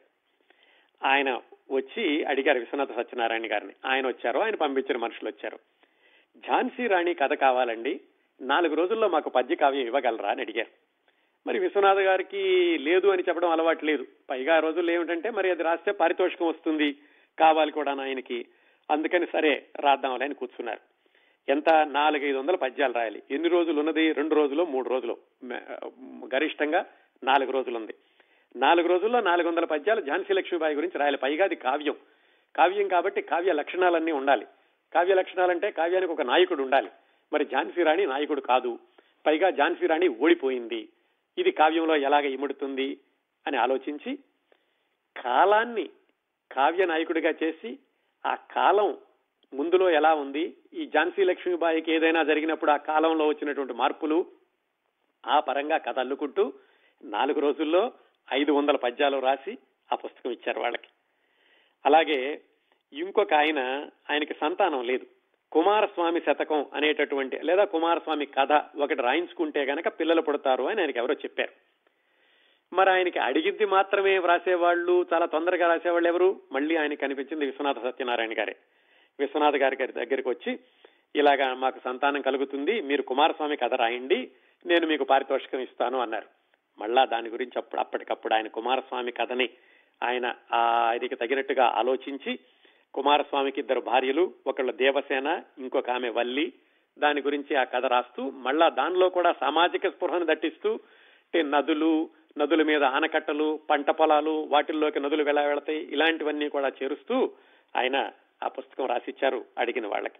ఆయన వచ్చి అడిగారు విశ్వనాథ సత్యనారాయణ గారిని ఆయన వచ్చారు ఆయన పంపించిన మనుషులు వచ్చారు ఝాన్సీ రాణి కథ కావాలండి నాలుగు రోజుల్లో మాకు పద్య కావ్యం ఇవ్వగలరా అని అడిగారు మరి విశ్వనాథ గారికి లేదు అని చెప్పడం అలవాటు లేదు పైగా ఆ రోజుల్లో ఏమిటంటే మరి అది రాస్తే పారితోషికం వస్తుంది కావాలి కూడా ఆయనకి అందుకని సరే రాద్దామని ఆయన కూర్చున్నారు ఎంత నాలుగైదు వందల పద్యాలు రాయాలి ఎన్ని రోజులు ఉన్నది రెండు రోజులు మూడు రోజులు గరిష్టంగా నాలుగు రోజులు ఉంది నాలుగు రోజుల్లో నాలుగు వందల పద్యాలు ఝాన్సీ లక్ష్మీబాయి గురించి రాయాలి పైగా అది కావ్యం కావ్యం కాబట్టి కావ్య లక్షణాలన్నీ ఉండాలి కావ్య లక్షణాలంటే కావ్యానికి ఒక నాయకుడు ఉండాలి మరి ఝాన్సీ రాణి నాయకుడు కాదు పైగా ఝాన్సీ రాణి ఓడిపోయింది ఇది కావ్యంలో ఎలాగ ఇముడుతుంది అని ఆలోచించి కాలాన్ని కావ్య నాయకుడిగా చేసి ఆ కాలం ముందులో ఎలా ఉంది ఈ ఝాన్సీ లక్ష్మీబాయికి ఏదైనా జరిగినప్పుడు ఆ కాలంలో వచ్చినటువంటి మార్పులు ఆ పరంగా కథ అల్లుకుంటూ నాలుగు రోజుల్లో ఐదు వందల పద్యాలు రాసి ఆ పుస్తకం ఇచ్చారు వాళ్ళకి అలాగే ఇంకొక ఆయన ఆయనకి సంతానం లేదు కుమారస్వామి శతకం అనేటటువంటి లేదా కుమారస్వామి కథ ఒకటి రాయించుకుంటే గనక పిల్లలు పుడతారు అని ఆయనకి ఎవరో చెప్పారు మరి ఆయనకి అడిగింది మాత్రమే వ్రాసేవాళ్ళు చాలా తొందరగా రాసేవాళ్ళు ఎవరు మళ్ళీ ఆయనకి కనిపించింది విశ్వనాథ సత్యనారాయణ గారే విశ్వనాథ్ గారి గారి దగ్గరికి వచ్చి ఇలాగా మాకు సంతానం కలుగుతుంది మీరు కుమారస్వామి కథ రాయండి నేను మీకు పారితోషికం ఇస్తాను అన్నారు మళ్ళా దాని గురించి అప్పుడు అప్పటికప్పుడు ఆయన కుమారస్వామి కథని ఆయన ఆయనకి తగినట్టుగా ఆలోచించి కుమారస్వామికి ఇద్దరు భార్యలు ఒకళ్ళు దేవసేన ఇంకొక ఆమె వల్లి దాని గురించి ఆ కథ రాస్తూ మళ్ళా దానిలో కూడా సామాజిక స్పృహను దట్టిస్తూ అంటే నదులు నదుల మీద ఆనకట్టలు పంట పొలాలు వాటిల్లోకి నదులు ఎలా వెళతాయి ఇలాంటివన్నీ కూడా చేరుస్తూ ఆయన ఆ పుస్తకం రాసిచ్చారు అడిగిన వాళ్ళకి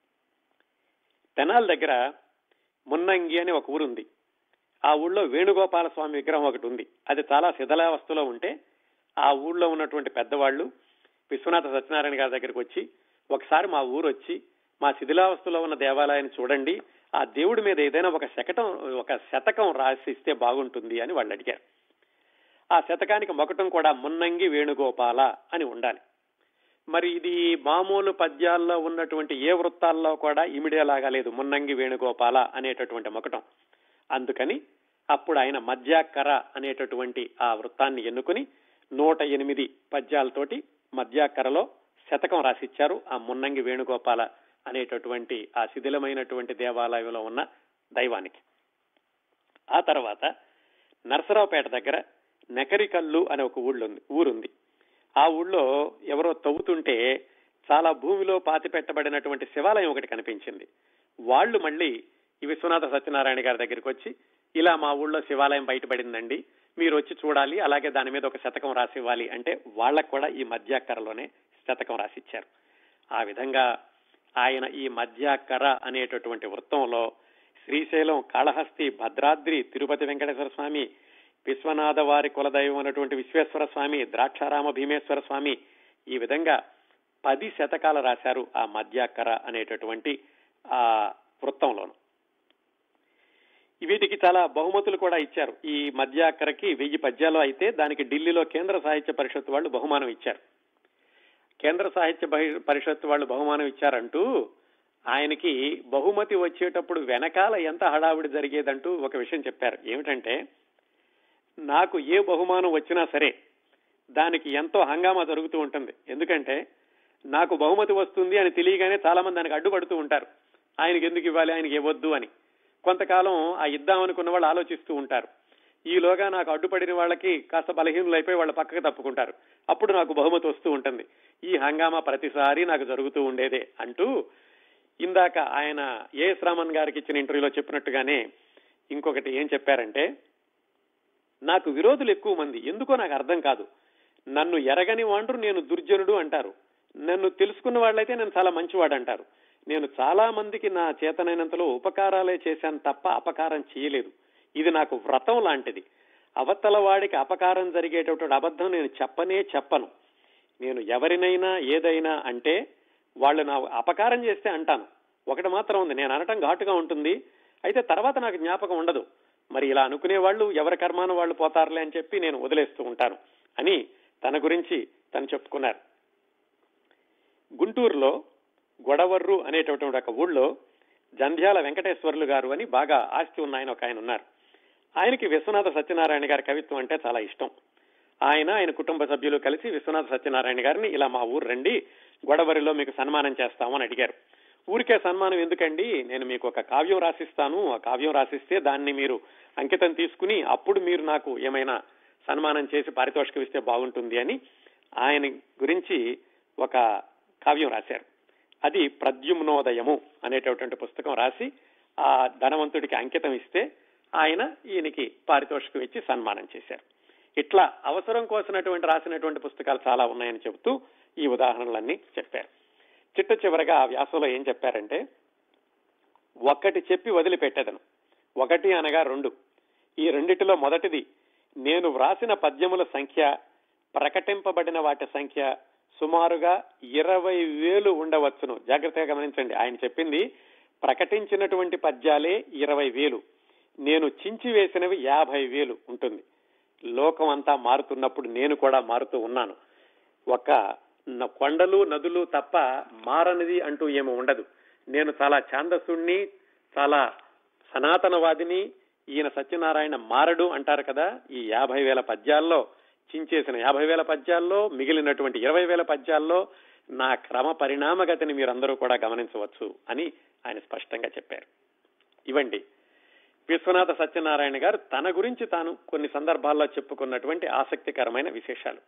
తెనాల దగ్గర మున్నంగి అని ఒక ఊరుంది ఆ ఊళ్ళో వేణుగోపాల స్వామి విగ్రహం ఒకటి ఉంది అది చాలా శిథిలావస్థలో ఉంటే ఆ ఊళ్ళో ఉన్నటువంటి పెద్దవాళ్ళు విశ్వనాథ సత్యనారాయణ గారి దగ్గరికి వచ్చి ఒకసారి మా ఊరు వచ్చి మా శిథిలావస్థలో ఉన్న దేవాలయాన్ని చూడండి ఆ దేవుడి మీద ఏదైనా ఒక శకటం ఒక శతకం రాసిస్తే బాగుంటుంది అని వాళ్ళు అడిగారు ఆ శతకానికి మొకటం కూడా మున్నంగి వేణుగోపాల అని ఉండాలి మరి ఇది మామూలు పద్యాల్లో ఉన్నటువంటి ఏ వృత్తాల్లో కూడా ఇమిడేలాగా లేదు మున్నంగి వేణుగోపాల అనేటటువంటి మొకటం అందుకని అప్పుడు ఆయన మధ్యాకర అనేటటువంటి ఆ వృత్తాన్ని ఎన్నుకుని నూట ఎనిమిది పద్యాలతోటి మధ్యాకరలో శతకం రాసిచ్చారు ఆ మున్నంగి వేణుగోపాల అనేటటువంటి ఆ శిథిలమైనటువంటి దేవాలయంలో ఉన్న దైవానికి ఆ తర్వాత నరసరావుపేట దగ్గర నెకరికల్లు అనే ఒక ఊళ్ళుంది ఊరుంది ఆ ఊళ్ళో ఎవరో తవ్వుతుంటే చాలా భూమిలో పాతి పెట్టబడినటువంటి శివాలయం ఒకటి కనిపించింది వాళ్ళు మళ్ళీ ఈ విశ్వనాథ సత్యనారాయణ గారి దగ్గరికి వచ్చి ఇలా మా ఊళ్ళో శివాలయం బయటపడిందండి మీరు వచ్చి చూడాలి అలాగే దాని మీద ఒక శతకం రాసివ్వాలి అంటే వాళ్ళకు కూడా ఈ మధ్యాకరలోనే శతకం రాసిచ్చారు ఆ విధంగా ఆయన ఈ మధ్యాకర అనేటటువంటి వృత్తంలో శ్రీశైలం కాళహస్తి భద్రాద్రి తిరుపతి వెంకటేశ్వర స్వామి విశ్వనాథ వారి కులదైవం అనేటువంటి విశ్వేశ్వర స్వామి ద్రాక్షారామ భీమేశ్వర స్వామి ఈ విధంగా పది శతకాలు రాశారు ఆ మధ్యాకర అనేటటువంటి ఆ వృత్తంలోను వీటికి చాలా బహుమతులు కూడా ఇచ్చారు ఈ మధ్యాకరకి వెయ్యి పద్యాలు అయితే దానికి ఢిల్లీలో కేంద్ర సాహిత్య పరిషత్ వాళ్ళు బహుమానం ఇచ్చారు కేంద్ర సాహిత్య పరిషత్ వాళ్ళు బహుమానం ఇచ్చారంటూ ఆయనకి బహుమతి వచ్చేటప్పుడు వెనకాల ఎంత హడావిడి జరిగేదంటూ ఒక విషయం చెప్పారు ఏమిటంటే నాకు ఏ బహుమానం వచ్చినా సరే దానికి ఎంతో హంగామా జరుగుతూ ఉంటుంది ఎందుకంటే నాకు బహుమతి వస్తుంది అని తెలియగానే చాలా మంది దానికి అడ్డుపడుతూ ఉంటారు ఆయనకి ఎందుకు ఇవ్వాలి ఆయనకి ఇవ్వద్దు అని కొంతకాలం ఆ ఇద్దాం అనుకున్న వాళ్ళు ఆలోచిస్తూ ఉంటారు ఈలోగా నాకు అడ్డుపడిన వాళ్ళకి కాస్త బలహీనులు అయిపోయి వాళ్ళ పక్కకు తప్పుకుంటారు అప్పుడు నాకు బహుమతి వస్తూ ఉంటుంది ఈ హంగామా ప్రతిసారి నాకు జరుగుతూ ఉండేదే అంటూ ఇందాక ఆయన ఏఎస్ రామన్ గారికి ఇచ్చిన ఇంటర్వ్యూలో చెప్పినట్టుగానే ఇంకొకటి ఏం చెప్పారంటే నాకు విరోధులు ఎక్కువ మంది ఎందుకో నాకు అర్థం కాదు నన్ను ఎరగని వాండ్రు నేను దుర్జనుడు అంటారు నన్ను తెలుసుకున్న వాళ్ళైతే నేను చాలా మంచివాడు అంటారు నేను చాలా మందికి నా చేతనైనంతలో ఉపకారాలే చేశాను తప్ప అపకారం చేయలేదు ఇది నాకు వ్రతం లాంటిది అవతల వాడికి అపకారం జరిగేటటువంటి అబద్ధం నేను చెప్పనే చెప్పను నేను ఎవరినైనా ఏదైనా అంటే వాళ్ళు నా అపకారం చేస్తే అంటాను ఒకటి మాత్రం ఉంది నేను అనటం ఘాటుగా ఉంటుంది అయితే తర్వాత నాకు జ్ఞాపకం ఉండదు మరి ఇలా అనుకునే వాళ్ళు ఎవరి కర్మాను వాళ్ళు పోతారులే అని చెప్పి నేను వదిలేస్తూ ఉంటాను అని తన గురించి తను చెప్పుకున్నారు గుంటూరులో గొడవర్రు అనేటటువంటి ఒక ఊళ్ళో జంధ్యాల వెంకటేశ్వర్లు గారు అని బాగా ఆస్తి ఉన్న ఆయన ఒక ఆయన ఉన్నారు ఆయనకి విశ్వనాథ సత్యనారాయణ గారి కవిత్వం అంటే చాలా ఇష్టం ఆయన ఆయన కుటుంబ సభ్యులు కలిసి విశ్వనాథ సత్యనారాయణ గారిని ఇలా మా ఊరు రండి గొడవరిలో మీకు సన్మానం చేస్తామని అడిగారు ఊరికే సన్మానం ఎందుకండి నేను మీకు ఒక కావ్యం రాసిస్తాను ఆ కావ్యం రాసిస్తే దాన్ని మీరు అంకితం తీసుకుని అప్పుడు మీరు నాకు ఏమైనా సన్మానం చేసి పారితోషికం ఇస్తే బాగుంటుంది అని ఆయన గురించి ఒక కావ్యం రాశారు అది ప్రద్యుమ్నోదయము అనేటటువంటి పుస్తకం రాసి ఆ ధనవంతుడికి అంకితం ఇస్తే ఆయన ఈయనకి పారితోషికం ఇచ్చి సన్మానం చేశారు ఇట్లా అవసరం కోసినటువంటి రాసినటువంటి పుస్తకాలు చాలా ఉన్నాయని చెబుతూ ఈ ఉదాహరణలన్నీ చెప్పారు చిట్ట చివరగా ఆ వ్యాసంలో ఏం చెప్పారంటే ఒక్కటి చెప్పి వదిలిపెట్టేదను ఒకటి అనగా రెండు ఈ రెండిటిలో మొదటిది నేను వ్రాసిన పద్యముల సంఖ్య ప్రకటింపబడిన వాటి సంఖ్య సుమారుగా ఇరవై వేలు ఉండవచ్చును జాగ్రత్తగా గమనించండి ఆయన చెప్పింది ప్రకటించినటువంటి పద్యాలే ఇరవై వేలు నేను చించి వేసినవి యాభై వేలు ఉంటుంది లోకం అంతా మారుతున్నప్పుడు నేను కూడా మారుతూ ఉన్నాను ఒక కొండలు నదులు తప్ప మారనిది అంటూ ఏమో ఉండదు నేను చాలా ఛాందసుణ్ణి చాలా సనాతనవాదిని ఈయన సత్యనారాయణ మారడు అంటారు కదా ఈ యాభై వేల పద్యాల్లో చించేసిన యాభై వేల పద్యాల్లో మిగిలినటువంటి ఇరవై వేల పద్యాల్లో నా క్రమ పరిణామగతిని మీరందరూ కూడా గమనించవచ్చు అని ఆయన స్పష్టంగా చెప్పారు ఇవండి విశ్వనాథ సత్యనారాయణ గారు తన గురించి తాను కొన్ని సందర్భాల్లో చెప్పుకున్నటువంటి ఆసక్తికరమైన విశేషాలు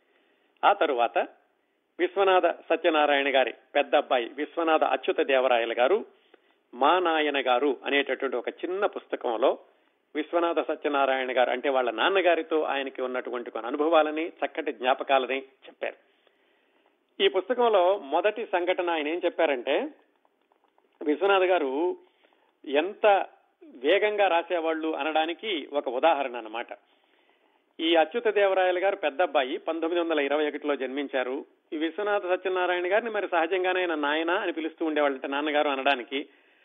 ఆ తరువాత విశ్వనాథ సత్యనారాయణ గారి పెద్ద అబ్బాయి విశ్వనాథ అచ్యుత దేవరాయల గారు మా నాయన గారు అనేటటువంటి ఒక చిన్న పుస్తకంలో విశ్వనాథ సత్యనారాయణ గారు అంటే వాళ్ళ నాన్నగారితో ఆయనకి ఉన్నటువంటి కొన్ని అనుభవాలని చక్కటి జ్ఞాపకాలని చెప్పారు ఈ పుస్తకంలో మొదటి సంఘటన ఆయన ఏం చెప్పారంటే విశ్వనాథ్ గారు ఎంత వేగంగా రాసేవాళ్ళు అనడానికి ఒక ఉదాహరణ అన్నమాట ఈ అచ్యుత దేవరాయలు గారు పెద్ద అబ్బాయి పంతొమ్మిది వందల ఇరవై ఒకటిలో జన్మించారు ఈ విశ్వనాథ సత్యనారాయణ గారిని మరి సహజంగానే ఆయన నాయన అని పిలుస్తూ ఉండేవాళ్ళు అంటే నాన్నగారు అనడానికి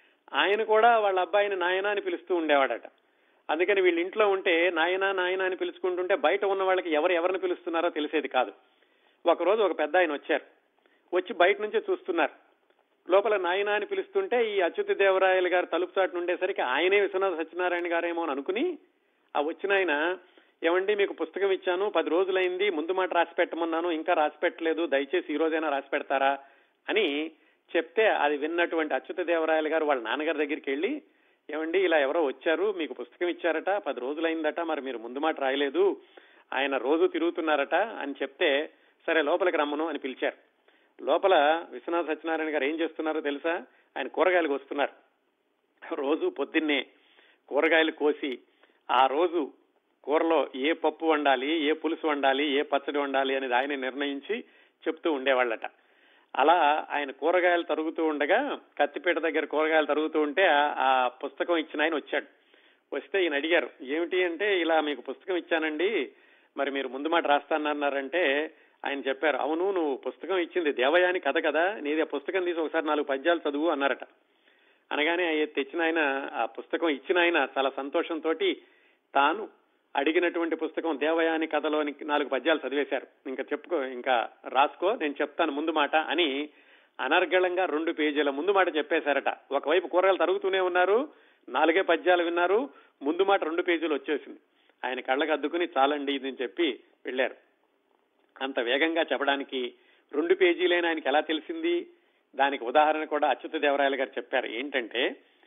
ఆయన కూడా వాళ్ళ అబ్బాయిని నాయన అని పిలుస్తూ ఉండేవాడట అందుకని వీళ్ళ ఇంట్లో ఉంటే నాయన నాయన అని పిలుచుకుంటుంటే బయట ఉన్న వాళ్ళకి ఎవరు ఎవరిని పిలుస్తున్నారో తెలిసేది కాదు ఒకరోజు ఒక పెద్ద ఆయన వచ్చారు వచ్చి బయట నుంచే చూస్తున్నారు లోపల నాయన అని పిలుస్తుంటే ఈ అచ్యుత దేవరాయలు గారు తలుపు చాటు ఉండేసరికి ఆయనే విశ్వనాథ సత్యనారాయణ గారేమో అని అనుకుని ఆ వచ్చిన ఆయన ఏమండి మీకు పుస్తకం ఇచ్చాను పది రోజులైంది ముందు మాట రాసి పెట్టమన్నాను ఇంకా రాసి పెట్టలేదు దయచేసి ఈ రోజైనా రాసి పెడతారా అని చెప్తే అది విన్నటువంటి అచ్యుత దేవరాయలు గారు వాళ్ళ నాన్నగారి దగ్గరికి వెళ్ళి ఏమండి ఇలా ఎవరో వచ్చారు మీకు పుస్తకం ఇచ్చారట పది రోజులైందట మరి మీరు ముందు మాట రాయలేదు ఆయన రోజు తిరుగుతున్నారట అని చెప్తే సరే లోపలికి రమ్మను అని పిలిచారు లోపల విశ్వనాథ సత్యనారాయణ గారు ఏం చేస్తున్నారో తెలుసా ఆయన కూరగాయలు కోస్తున్నారు రోజు పొద్దున్నే కూరగాయలు కోసి ఆ రోజు కూరలో ఏ పప్పు వండాలి ఏ పులుసు వండాలి ఏ పచ్చడి వండాలి అనేది ఆయన నిర్ణయించి చెప్తూ ఉండేవాళ్ళట అలా ఆయన కూరగాయలు తరుగుతూ ఉండగా కత్తిపీట దగ్గర కూరగాయలు తరుగుతూ ఉంటే ఆ పుస్తకం ఇచ్చిన ఆయన వచ్చాడు వస్తే ఈయన అడిగారు ఏమిటి అంటే ఇలా మీకు పుస్తకం ఇచ్చానండి మరి మీరు ముందు మాట రాస్తానన్నారంటే ఆయన చెప్పారు అవును నువ్వు పుస్తకం ఇచ్చింది దేవయాని కథ కదా నీది ఆ పుస్తకం తీసి ఒకసారి నాలుగు పద్యాలు చదువు అన్నారట అనగానే తెచ్చిన ఆయన ఆ పుస్తకం ఇచ్చిన ఆయన చాలా సంతోషంతో తాను అడిగినటువంటి పుస్తకం దేవయాని కథలోని నాలుగు పద్యాలు చదివేశారు ఇంకా చెప్పుకో ఇంకా రాసుకో నేను చెప్తాను ముందు మాట అని అనర్గళంగా రెండు పేజీల ముందు మాట చెప్పేశారట ఒకవైపు కూరగాయలు తరుగుతూనే ఉన్నారు నాలుగే పద్యాలు విన్నారు ముందు మాట రెండు పేజీలు వచ్చేసింది ఆయన కళ్ళకు అద్దుకుని చాలండి ఇది చెప్పి వెళ్ళారు అంత వేగంగా చెప్పడానికి రెండు పేజీలైన ఆయనకి ఎలా తెలిసింది దానికి ఉదాహరణ కూడా అచ్యుత దేవరాయలు గారు చెప్పారు ఏంటంటే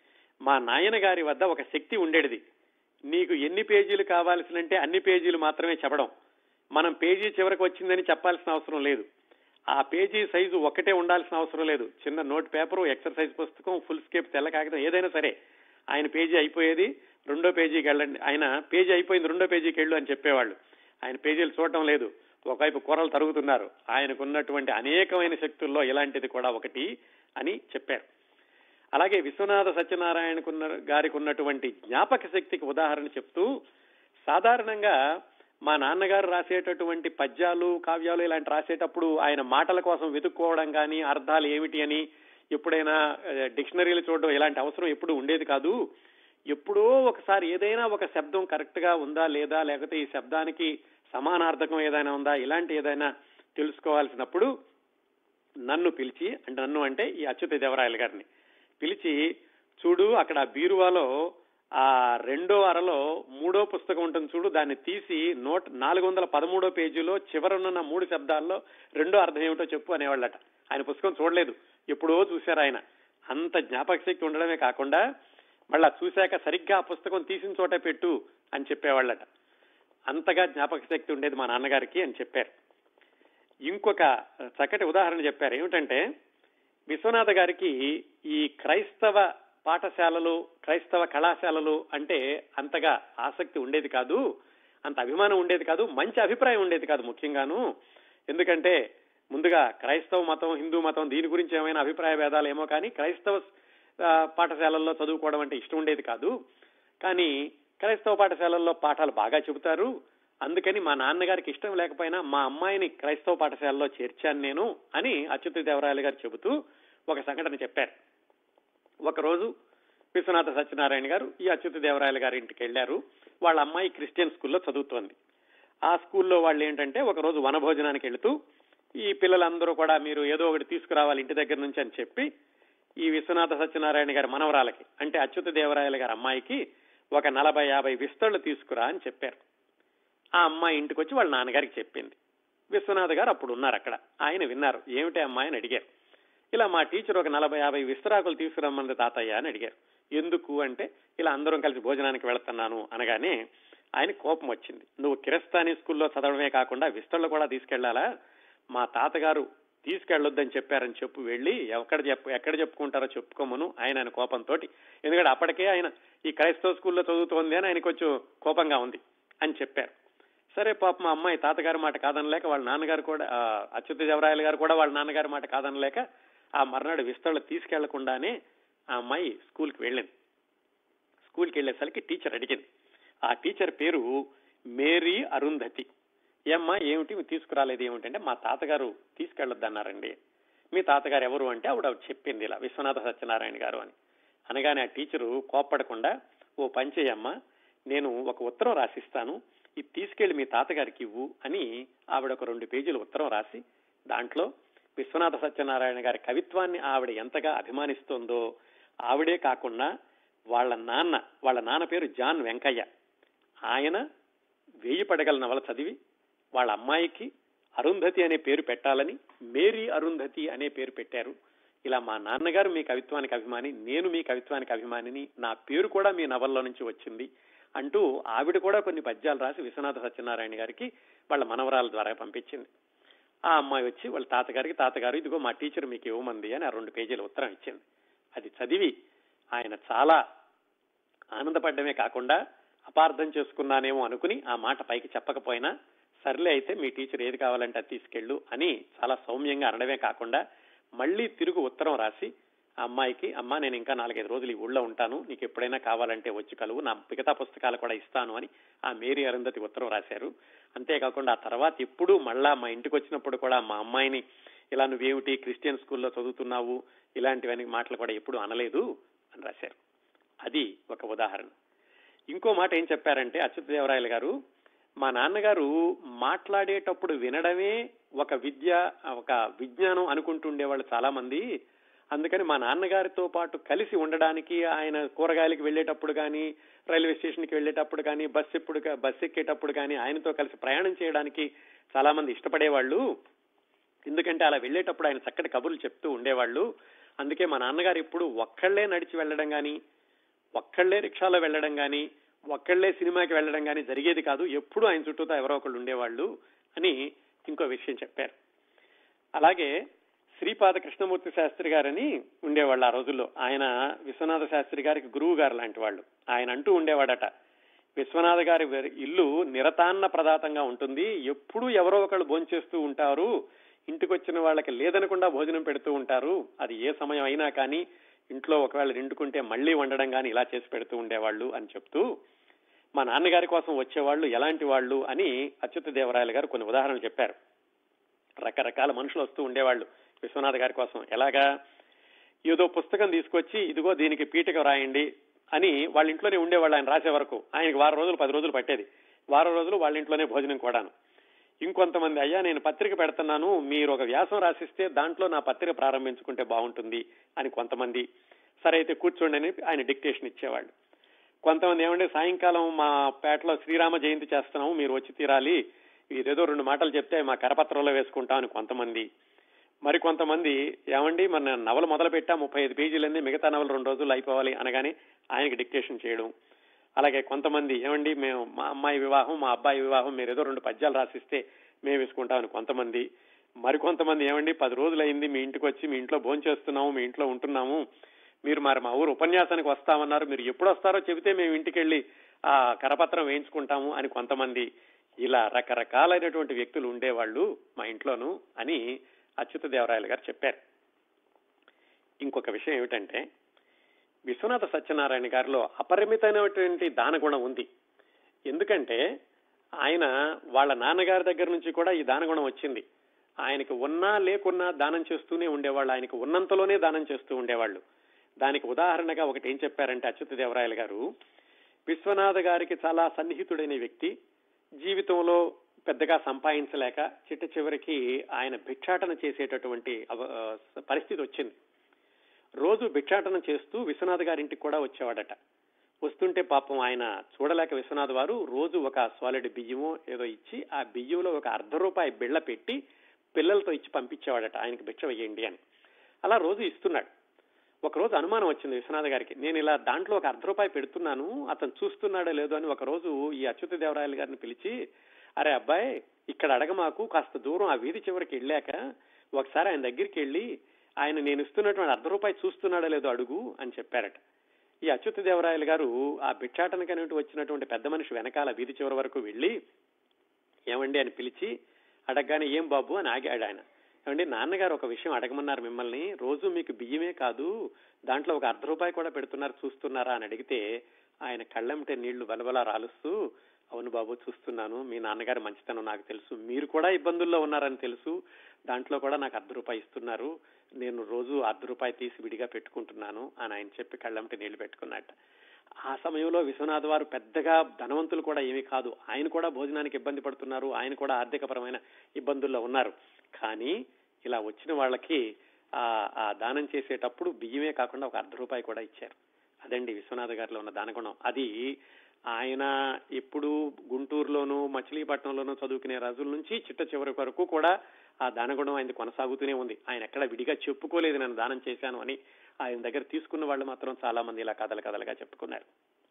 మా నాయన గారి వద్ద ఒక శక్తి ఉండేది నీకు ఎన్ని పేజీలు కావాల్సినంటే అన్ని పేజీలు మాత్రమే చెప్పడం మనం పేజీ చివరికి వచ్చిందని చెప్పాల్సిన అవసరం లేదు ఆ పేజీ సైజు ఒకటే ఉండాల్సిన అవసరం లేదు చిన్న నోట్ పేపర్ ఎక్సర్సైజ్ పుస్తకం ఫుల్ స్కేప్ తెల్ల కాగితం ఏదైనా సరే ఆయన పేజీ అయిపోయేది రెండో పేజీకి వెళ్ళండి ఆయన పేజీ అయిపోయింది రెండో పేజీకి వెళ్ళు అని చెప్పేవాళ్ళు ఆయన పేజీలు చూడటం లేదు ఒకవైపు కూరలు తరుగుతున్నారు ఆయనకున్నటువంటి అనేకమైన శక్తుల్లో ఇలాంటిది కూడా ఒకటి అని చెప్పారు అలాగే విశ్వనాథ సత్యనారాయణకున్న గారికి ఉన్నటువంటి జ్ఞాపక శక్తికి ఉదాహరణ చెప్తూ సాధారణంగా మా నాన్నగారు రాసేటటువంటి పద్యాలు కావ్యాలు ఇలాంటి రాసేటప్పుడు ఆయన మాటల కోసం వెతుక్కోవడం కానీ అర్థాలు ఏమిటి అని ఎప్పుడైనా డిక్షనరీలు చూడడం ఇలాంటి అవసరం ఎప్పుడు ఉండేది కాదు ఎప్పుడో ఒకసారి ఏదైనా ఒక శబ్దం కరెక్ట్ గా ఉందా లేదా లేకపోతే ఈ శబ్దానికి సమానార్థకం ఏదైనా ఉందా ఇలాంటి ఏదైనా తెలుసుకోవాల్సినప్పుడు నన్ను పిలిచి అంటే నన్ను అంటే ఈ అచ్యుత దేవరాయలు గారిని పిలిచి చూడు అక్కడ బీరువాలో ఆ రెండో అరలో మూడో పుస్తకం ఉంటుంది చూడు దాన్ని తీసి నోట్ నాలుగు వందల పదమూడో పేజీలో చివరనున్న మూడు శబ్దాల్లో రెండో అర్థం ఏమిటో చెప్పు అనేవాళ్ళట ఆయన పుస్తకం చూడలేదు ఎప్పుడో చూశారు ఆయన అంత జ్ఞాపక శక్తి ఉండడమే కాకుండా మళ్ళా చూశాక సరిగ్గా ఆ పుస్తకం తీసిన చోట పెట్టు అని చెప్పేవాళ్ళట అంతగా జ్ఞాపక శక్తి ఉండేది మా నాన్నగారికి అని చెప్పారు ఇంకొక చక్కటి ఉదాహరణ చెప్పారు ఏమిటంటే విశ్వనాథ గారికి ఈ క్రైస్తవ పాఠశాలలు క్రైస్తవ కళాశాలలు అంటే అంతగా ఆసక్తి ఉండేది కాదు అంత అభిమానం ఉండేది కాదు మంచి అభిప్రాయం ఉండేది కాదు ముఖ్యంగాను ఎందుకంటే ముందుగా క్రైస్తవ మతం హిందూ మతం దీని గురించి ఏమైనా అభిప్రాయ భేదాలు ఏమో కానీ క్రైస్తవ పాఠశాలల్లో చదువుకోవడం అంటే ఇష్టం ఉండేది కాదు కానీ క్రైస్తవ పాఠశాలల్లో పాఠాలు బాగా చెబుతారు అందుకని మా నాన్నగారికి ఇష్టం లేకపోయినా మా అమ్మాయిని క్రైస్తవ పాఠశాలలో చేర్చాను నేను అని అచ్యుత దేవరాయలు గారు చెబుతూ ఒక సంఘటన చెప్పారు ఒకరోజు విశ్వనాథ సత్యనారాయణ గారు ఈ అచ్యుత దేవరాయలు గారి ఇంటికి వెళ్లారు వాళ్ళ అమ్మాయి క్రిస్టియన్ స్కూల్లో చదువుతోంది ఆ స్కూల్లో వాళ్ళు ఏంటంటే ఒకరోజు వనభోజనానికి వెళుతూ ఈ పిల్లలందరూ కూడా మీరు ఏదో ఒకటి తీసుకురావాలి ఇంటి దగ్గర నుంచి అని చెప్పి ఈ విశ్వనాథ సత్యనారాయణ గారి మనవరాలకి అంటే అచ్యుత దేవరాయల గారి అమ్మాయికి ఒక నలభై యాభై విస్తళ్ళు తీసుకురా అని చెప్పారు ఆ అమ్మాయి ఇంటికి వచ్చి వాళ్ళ నాన్నగారికి చెప్పింది విశ్వనాథ్ గారు అప్పుడు ఉన్నారు అక్కడ ఆయన విన్నారు ఏమిటి అమ్మాయి అని అడిగారు ఇలా మా టీచర్ ఒక నలభై యాభై విస్తరాకులు తీసుకురమ్మంది తాతయ్య అని అడిగారు ఎందుకు అంటే ఇలా అందరం కలిసి భోజనానికి వెళుతున్నాను అనగానే ఆయన కోపం వచ్చింది నువ్వు కిరస్తానీ స్కూల్లో చదవడమే కాకుండా విస్తళ్ళు కూడా తీసుకెళ్లాలా మా తాతగారు తీసుకెళ్లొద్దని చెప్పారని చెప్పు వెళ్ళి ఎక్కడ చెప్పు ఎక్కడ చెప్పుకుంటారో చెప్పుకోమను ఆయన ఆయన కోపంతో ఎందుకంటే అప్పటికే ఆయన ఈ క్రైస్తవ స్కూల్లో చదువుతోంది అని ఆయన కొంచెం కోపంగా ఉంది అని చెప్పారు సరే పాప మా అమ్మాయి తాతగారి మాట కాదనలేక వాళ్ళ నాన్నగారు కూడా అచ్యుత దేవరాయల గారు కూడా వాళ్ళ నాన్నగారి మాట కాదనలేక ఆ మర్నాడు విస్తళ్ళు తీసుకెళ్లకుండానే ఆ అమ్మాయి స్కూల్కి వెళ్ళింది స్కూల్కి వెళ్ళేసరికి టీచర్ అడిగింది ఆ టీచర్ పేరు మేరీ అరుంధతి ఏమ్మా ఏమిటి తీసుకురాలేదు ఏమిటంటే మా తాతగారు తీసుకెళ్ళొద్దన్నారండి మీ తాతగారు ఎవరు అంటే ఆవిడ చెప్పింది ఇలా విశ్వనాథ సత్యనారాయణ గారు అని అనగానే ఆ టీచరు కోప్పడకుండా ఓ పంచేయమ్మ నేను ఒక ఉత్తరం రాసిస్తాను ఇది తీసుకెళ్లి మీ తాతగారికి ఇవ్వు అని ఆవిడ ఒక రెండు పేజీలు ఉత్తరం రాసి దాంట్లో విశ్వనాథ సత్యనారాయణ గారి కవిత్వాన్ని ఆవిడ ఎంతగా అభిమానిస్తోందో ఆవిడే కాకుండా వాళ్ళ నాన్న వాళ్ళ నాన్న పేరు జాన్ వెంకయ్య ఆయన వేయి పడగల నవల చదివి వాళ్ళ అమ్మాయికి అరుంధతి అనే పేరు పెట్టాలని మేరీ అరుంధతి అనే పేరు పెట్టారు ఇలా మా నాన్నగారు మీ కవిత్వానికి అభిమాని నేను మీ కవిత్వానికి అభిమానిని నా పేరు కూడా మీ నవల్లో నుంచి వచ్చింది అంటూ ఆవిడ కూడా కొన్ని పద్యాలు రాసి విశ్వనాథ సత్యనారాయణ గారికి వాళ్ళ మనవరాల ద్వారా పంపించింది ఆ అమ్మాయి వచ్చి వాళ్ళ తాతగారికి తాతగారు ఇదిగో మా టీచర్ మీకు ఇవ్వమంది అని ఆ రెండు పేజీల ఉత్తరం ఇచ్చింది అది చదివి ఆయన చాలా ఆనందపడ్డమే కాకుండా అపార్థం చేసుకున్నానేమో అనుకుని ఆ మాట పైకి చెప్పకపోయినా సర్లే అయితే మీ టీచర్ ఏది కావాలంటే అది తీసుకెళ్ళు అని చాలా సౌమ్యంగా అనడమే కాకుండా మళ్లీ తిరుగు ఉత్తరం రాసి ఆ అమ్మాయికి అమ్మ నేను ఇంకా నాలుగైదు రోజులు ఈ ఊళ్ళో ఉంటాను నీకు ఎప్పుడైనా కావాలంటే వచ్చి కలువు నా మిగతా పుస్తకాలు కూడా ఇస్తాను అని ఆ మేరీ అరుంధతి ఉత్తరం రాశారు అంతేకాకుండా ఆ తర్వాత ఎప్పుడు మళ్ళా మా ఇంటికి వచ్చినప్పుడు కూడా మా అమ్మాయిని ఇలా నువ్వేమిటి క్రిస్టియన్ స్కూల్లో చదువుతున్నావు ఇలాంటివన్నీ మాటలు కూడా ఎప్పుడు అనలేదు అని రాశారు అది ఒక ఉదాహరణ ఇంకో మాట ఏం చెప్పారంటే అచ్యుతదేవరాయలు గారు మా నాన్నగారు మాట్లాడేటప్పుడు వినడమే ఒక విద్య ఒక విజ్ఞానం అనుకుంటుండేవాళ్ళు చాలా మంది అందుకని మా నాన్నగారితో పాటు కలిసి ఉండడానికి ఆయన కూరగాయలకి వెళ్ళేటప్పుడు కానీ రైల్వే స్టేషన్కి వెళ్ళేటప్పుడు కానీ బస్ ఎప్పుడు బస్ ఎక్కేటప్పుడు కానీ ఆయనతో కలిసి ప్రయాణం చేయడానికి చాలా మంది ఇష్టపడేవాళ్ళు ఎందుకంటే అలా వెళ్ళేటప్పుడు ఆయన చక్కటి కబుర్లు చెప్తూ ఉండేవాళ్ళు అందుకే మా నాన్నగారు ఇప్పుడు ఒక్కళ్లే నడిచి వెళ్ళడం కానీ ఒక్కళ్లే రిక్షాలో వెళ్ళడం కానీ ఒక్కళ్లే సినిమాకి వెళ్ళడం కానీ జరిగేది కాదు ఎప్పుడు ఆయన చుట్టూతో ఎవరో ఒకళ్ళు ఉండేవాళ్ళు అని ఇంకో విషయం చెప్పారు అలాగే శ్రీపాద కృష్ణమూర్తి శాస్త్రి గారని ఉండేవాళ్ళు ఆ రోజుల్లో ఆయన విశ్వనాథ శాస్త్రి గారికి గురువు గారు లాంటి వాళ్ళు ఆయన అంటూ ఉండేవాడట విశ్వనాథ గారి ఇల్లు నిరతాన్న ప్రదాతంగా ఉంటుంది ఎప్పుడూ ఎవరో ఒకళ్ళు భోంచేస్తూ ఉంటారు ఇంటికి వచ్చిన వాళ్ళకి లేదనకుండా భోజనం పెడుతూ ఉంటారు అది ఏ సమయం అయినా కానీ ఇంట్లో ఒకవేళ నిండుకుంటే మళ్లీ వండడం కానీ ఇలా చేసి పెడుతూ ఉండేవాళ్ళు అని చెప్తూ మా నాన్నగారి కోసం వచ్చేవాళ్ళు ఎలాంటి వాళ్ళు అని అచ్యుత దేవరాయలు గారు కొన్ని ఉదాహరణలు చెప్పారు రకరకాల మనుషులు వస్తూ ఉండేవాళ్ళు విశ్వనాథ్ గారి కోసం ఎలాగా ఏదో పుస్తకం తీసుకొచ్చి ఇదిగో దీనికి పీఠిక రాయండి అని వాళ్ళ ఇంట్లోనే ఉండేవాళ్ళు ఆయన రాసే వరకు ఆయనకి వారం రోజులు పది రోజులు పట్టేది వారం రోజులు వాళ్ళ ఇంట్లోనే భోజనం కూడాను ఇంకొంతమంది అయ్యా నేను పత్రిక పెడుతున్నాను మీరు ఒక వ్యాసం రాసిస్తే దాంట్లో నా పత్రిక ప్రారంభించుకుంటే బాగుంటుంది అని కొంతమంది సరే అయితే కూర్చోండి అని ఆయన డిక్టేషన్ ఇచ్చేవాళ్ళు కొంతమంది ఏమంటే సాయంకాలం మా పేటలో శ్రీరామ జయంతి చేస్తున్నాము మీరు వచ్చి తీరాలి ఇదేదో రెండు మాటలు చెప్తే మా కరపత్రంలో వేసుకుంటాం అని కొంతమంది మరి కొంతమంది ఏమండి మన నవల మొదలు పెట్టా ముప్పై ఐదు పేజీలన్నీ మిగతా నవలు రెండు రోజులు అయిపోవాలి అనగానే ఆయనకి డిక్టేషన్ చేయడం అలాగే కొంతమంది ఏమండి మేము మా అమ్మాయి వివాహం మా అబ్బాయి వివాహం మీరు ఏదో రెండు పద్యాలు రాసిస్తే మేము వేసుకుంటామని కొంతమంది మరికొంతమంది ఏమండి పది రోజులైంది మీ ఇంటికి వచ్చి మీ ఇంట్లో భోంచేస్తున్నాము మీ ఇంట్లో ఉంటున్నాము మీరు మరి మా ఊరు ఉపన్యాసానికి వస్తామన్నారు మీరు ఎప్పుడు వస్తారో చెబితే మేము ఇంటికి వెళ్ళి ఆ కరపత్రం వేయించుకుంటాము అని కొంతమంది ఇలా రకరకాలైనటువంటి వ్యక్తులు ఉండేవాళ్ళు మా ఇంట్లోను అని అచ్యుత దేవరాయలు గారు చెప్పారు ఇంకొక విషయం ఏమిటంటే విశ్వనాథ సత్యనారాయణ గారిలో అపరిమితమైనటువంటి దానగుణం ఉంది ఎందుకంటే ఆయన వాళ్ళ నాన్నగారి దగ్గర నుంచి కూడా ఈ దానగుణం వచ్చింది ఆయనకి ఉన్నా లేకున్నా దానం చేస్తూనే ఉండేవాళ్ళు ఆయనకి ఉన్నంతలోనే దానం చేస్తూ ఉండేవాళ్ళు దానికి ఉదాహరణగా ఒకటి ఏం చెప్పారంటే అచ్యుత దేవరాయలు గారు విశ్వనాథ గారికి చాలా సన్నిహితుడైన వ్యక్తి జీవితంలో పెద్దగా సంపాదించలేక చిట్ట చివరికి ఆయన భిక్షాటన చేసేటటువంటి పరిస్థితి వచ్చింది రోజు భిక్షాటనం చేస్తూ విశ్వనాథ్ గారింటికి కూడా వచ్చేవాడట వస్తుంటే పాపం ఆయన చూడలేక విశ్వనాథ్ వారు రోజు ఒక సాలిడ్ బియ్యమో ఏదో ఇచ్చి ఆ బియ్యంలో ఒక అర్ధ రూపాయి బిళ్ళ పెట్టి పిల్లలతో ఇచ్చి పంపించేవాడట ఆయనకి భిక్ష వేయండి అని అలా రోజు ఇస్తున్నాడు ఒక రోజు అనుమానం వచ్చింది విశ్వనాథ్ గారికి నేను ఇలా దాంట్లో ఒక అర్ధ రూపాయి పెడుతున్నాను అతను చూస్తున్నాడో లేదో అని ఒక రోజు ఈ అచ్యుత దేవరాయలు గారిని పిలిచి అరే అబ్బాయి ఇక్కడ అడగమాకు కాస్త దూరం ఆ వీధి చివరికి వెళ్ళాక ఒకసారి ఆయన దగ్గరికి వెళ్ళి ఆయన నేను ఇస్తున్నటువంటి అర్ధ రూపాయి చూస్తున్నాడో లేదో అడుగు అని చెప్పారట ఈ అచ్యుత దేవరాయలు గారు ఆ భిక్షాటనకనేటువంటి వచ్చినటువంటి పెద్ద మనిషి వెనకాల వీధి చివరి వరకు వెళ్ళి ఏమండి అని పిలిచి అడగగానే ఏం బాబు అని ఆగాడు ఆయన ఏమండి నాన్నగారు ఒక విషయం అడగమన్నారు మిమ్మల్ని రోజు మీకు బియ్యమే కాదు దాంట్లో ఒక అర్ధ రూపాయి కూడా పెడుతున్నారు చూస్తున్నారా అని అడిగితే ఆయన కళ్ళెంటే నీళ్లు వలవలా రాలుస్తూ అవును బాబు చూస్తున్నాను మీ నాన్నగారి మంచితనం నాకు తెలుసు మీరు కూడా ఇబ్బందుల్లో ఉన్నారని తెలుసు దాంట్లో కూడా నాకు అర్ధ రూపాయి ఇస్తున్నారు నేను రోజు అర్ధ రూపాయి తీసి విడిగా పెట్టుకుంటున్నాను అని ఆయన చెప్పి కళ్ళంటే నీళ్లు పెట్టుకున్నట్ట ఆ సమయంలో విశ్వనాథ్ వారు పెద్దగా ధనవంతులు కూడా ఏమీ కాదు ఆయన కూడా భోజనానికి ఇబ్బంది పడుతున్నారు ఆయన కూడా ఆర్థికపరమైన ఇబ్బందుల్లో ఉన్నారు కానీ ఇలా వచ్చిన వాళ్ళకి ఆ ఆ దానం చేసేటప్పుడు బియ్యమే కాకుండా ఒక అర్ధ రూపాయి కూడా ఇచ్చారు అదండి విశ్వనాథ్ గారిలో ఉన్న దానగుణం అది ఆయన ఇప్పుడు గుంటూరులోను మచిలీపట్నంలోనూ చదువుకునే రోజుల నుంచి చిట్ట చివరి వరకు కూడా ఆ దానగుణం ఆయన కొనసాగుతూనే ఉంది ఆయన ఎక్కడ విడిగా చెప్పుకోలేదు నేను దానం చేశాను అని ఆయన దగ్గర తీసుకున్న వాళ్ళు మాత్రం చాలా మంది ఇలా కథలు కథలుగా చెప్పుకున్నారు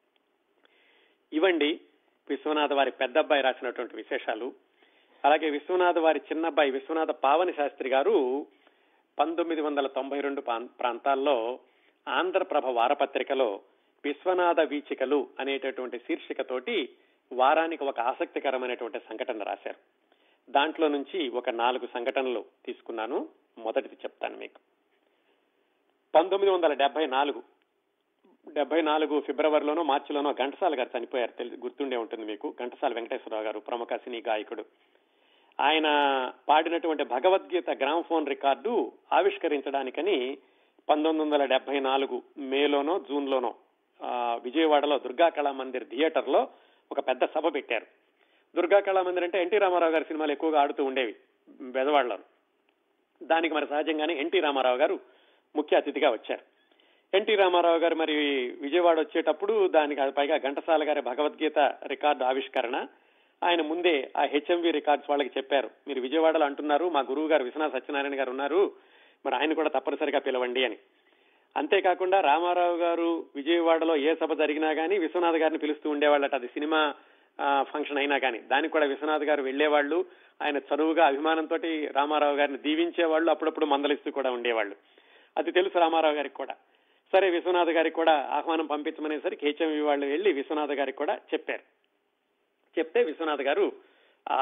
ఇవండి విశ్వనాథ వారి పెద్ద అబ్బాయి రాసినటువంటి విశేషాలు అలాగే విశ్వనాథ వారి చిన్న అబ్బాయి విశ్వనాథ పావని శాస్త్రి గారు పంతొమ్మిది వందల తొంభై రెండు ప్రాంతాల్లో ఆంధ్రప్రభ వారపత్రికలో విశ్వనాథ వీచికలు అనేటటువంటి శీర్షికతోటి వారానికి ఒక ఆసక్తికరమైనటువంటి సంఘటన రాశారు దాంట్లో నుంచి ఒక నాలుగు సంఘటనలు తీసుకున్నాను మొదటిది చెప్తాను మీకు పంతొమ్మిది వందల డెబ్బై నాలుగు డెబ్బై నాలుగు ఫిబ్రవరిలోనో మార్చిలోనో ఘంటసాల గారు చనిపోయారు తెలిసి గుర్తుండే ఉంటుంది మీకు ఘంటసాల వెంకటేశ్వరరావు గారు ప్రముఖ సినీ గాయకుడు ఆయన పాడినటువంటి భగవద్గీత గ్రామ్ఫోన్ రికార్డు ఆవిష్కరించడానికని పంతొమ్మిది వందల డెబ్బై నాలుగు మేలోనో జూన్లోనో విజయవాడలో దుర్గా కళా మందిర్ థియేటర్ లో ఒక పెద్ద సభ పెట్టారు దుర్గా కళా మందిర్ అంటే ఎన్టీ రామారావు గారి సినిమాలు ఎక్కువగా ఆడుతూ ఉండేవి బెదవాడలో దానికి మరి సహజంగానే ఎన్టీ రామారావు గారు ముఖ్య అతిథిగా వచ్చారు ఎన్టీ రామారావు గారు మరి విజయవాడ వచ్చేటప్పుడు దానికి పైగా ఘంటసాల గారి భగవద్గీత రికార్డు ఆవిష్కరణ ఆయన ముందే ఆ హెచ్ఎంవి రికార్డ్స్ వాళ్ళకి చెప్పారు మీరు విజయవాడలో అంటున్నారు మా గురువు గారు విశ్వనాథ సత్యనారాయణ గారు ఉన్నారు మరి ఆయన కూడా తప్పనిసరిగా పిలవండి అని అంతేకాకుండా రామారావు గారు విజయవాడలో ఏ సభ జరిగినా కానీ విశ్వనాథ్ గారిని పిలుస్తూ ఉండేవాళ్ళట అది సినిమా ఫంక్షన్ అయినా కానీ దానికి కూడా విశ్వనాథ్ గారు వెళ్లేవాళ్ళు ఆయన చదువుగా అభిమానంతో రామారావు గారిని దీవించేవాళ్ళు అప్పుడప్పుడు మందలిస్తూ కూడా ఉండేవాళ్ళు అది తెలుసు రామారావు గారికి కూడా సరే విశ్వనాథ్ గారికి కూడా ఆహ్వానం పంపించమనేసరికి హెచ్ఎంవి వాళ్ళు వెళ్లి విశ్వనాథ్ గారికి కూడా చెప్పారు చెప్తే విశ్వనాథ్ గారు ఆ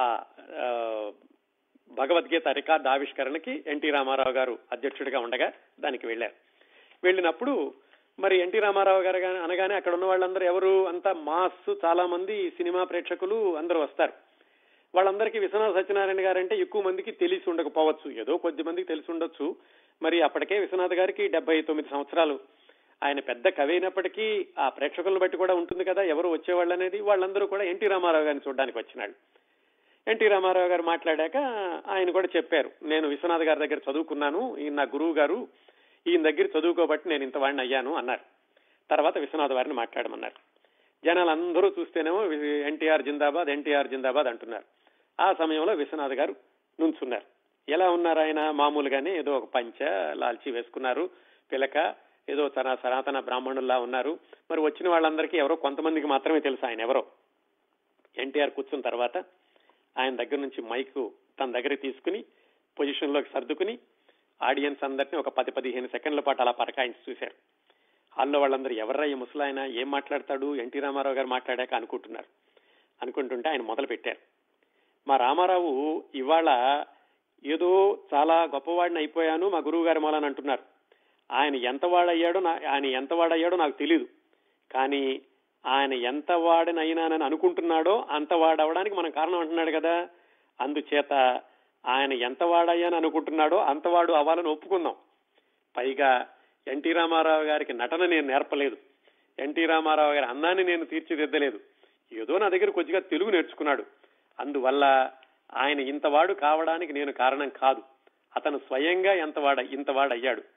భగవద్గీత రికార్డు ఆవిష్కరణకి ఎన్టీ రామారావు గారు అధ్యక్షుడిగా ఉండగా దానికి వెళ్లారు వెళ్ళినప్పుడు మరి ఎన్టీ రామారావు గారు అనగానే అక్కడ ఉన్న వాళ్ళందరూ ఎవరు అంతా మాస్ చాలా మంది సినిమా ప్రేక్షకులు అందరూ వస్తారు వాళ్ళందరికీ విశ్వనాథ సత్యనారాయణ గారు అంటే ఎక్కువ మందికి తెలిసి ఉండకపోవచ్చు ఏదో కొద్ది మందికి తెలిసి ఉండొచ్చు మరి అప్పటికే విశ్వనాథ్ గారికి డెబ్బై తొమ్మిది సంవత్సరాలు ఆయన పెద్ద కవి అయినప్పటికీ ఆ ప్రేక్షకులను బట్టి కూడా ఉంటుంది కదా ఎవరు వచ్చేవాళ్ళు అనేది వాళ్ళందరూ కూడా ఎన్టీ రామారావు గారిని చూడడానికి వచ్చినాడు ఎన్టీ రామారావు గారు మాట్లాడాక ఆయన కూడా చెప్పారు నేను విశ్వనాథ్ గారి దగ్గర చదువుకున్నాను ఈయన నా గురువు గారు ఈయన దగ్గర చదువుకోబట్టి నేను ఇంత వాడిని అయ్యాను అన్నారు తర్వాత విశ్వనాథ్ వారిని మాట్లాడమన్నారు జనాలు అందరూ చూస్తేనేమో ఎన్టీఆర్ జిందాబాద్ ఎన్టీఆర్ జిందాబాద్ అంటున్నారు ఆ సమయంలో విశ్వనాథ్ గారు నుంచున్నారు ఎలా ఉన్నారు ఆయన మామూలుగానే ఏదో ఒక పంచ లాల్చి వేసుకున్నారు పిలక ఏదో తన సనాతన బ్రాహ్మణుల్లా ఉన్నారు మరి వచ్చిన వాళ్ళందరికీ ఎవరో కొంతమందికి మాత్రమే తెలుసు ఆయన ఎవరో ఎన్టీఆర్ కూర్చున్న తర్వాత ఆయన దగ్గర నుంచి మైక్ తన దగ్గర తీసుకుని పొజిషన్ లోకి సర్దుకుని ఆడియన్స్ అందరినీ ఒక పది పదిహేను సెకండ్ల పాటు అలా పరకాయించి చూశారు హాల్లో వాళ్ళందరూ ఎవర్రా ఈ ముసలాయన ఏం మాట్లాడతాడు ఎన్టీ రామారావు గారు మాట్లాడాక అనుకుంటున్నారు అనుకుంటుంటే ఆయన మొదలు పెట్టారు మా రామారావు ఇవాళ ఏదో చాలా గొప్పవాడిని అయిపోయాను మా గురువు గారి మూలని అంటున్నారు ఆయన ఎంత వాడయ్యాడో ఆయన ఎంత వాడయ్యాడో నాకు తెలియదు కానీ ఆయన ఎంత వాడినైనానని అనుకుంటున్నాడో అంత వాడవడానికి మనం కారణం అంటున్నాడు కదా అందుచేత ఆయన ఎంత వాడయ్యాని అనుకుంటున్నాడో అంతవాడు అవ్వాలని ఒప్పుకుందాం పైగా ఎన్టీ రామారావు గారికి నటన నేను నేర్పలేదు ఎన్టీ రామారావు గారి అందాన్ని నేను తీర్చిదిద్దలేదు ఏదో నా దగ్గర కొద్దిగా తెలుగు నేర్చుకున్నాడు అందువల్ల ఆయన ఇంతవాడు కావడానికి నేను కారణం కాదు అతను స్వయంగా ఎంతవాడ ఇంతవాడయ్యాడు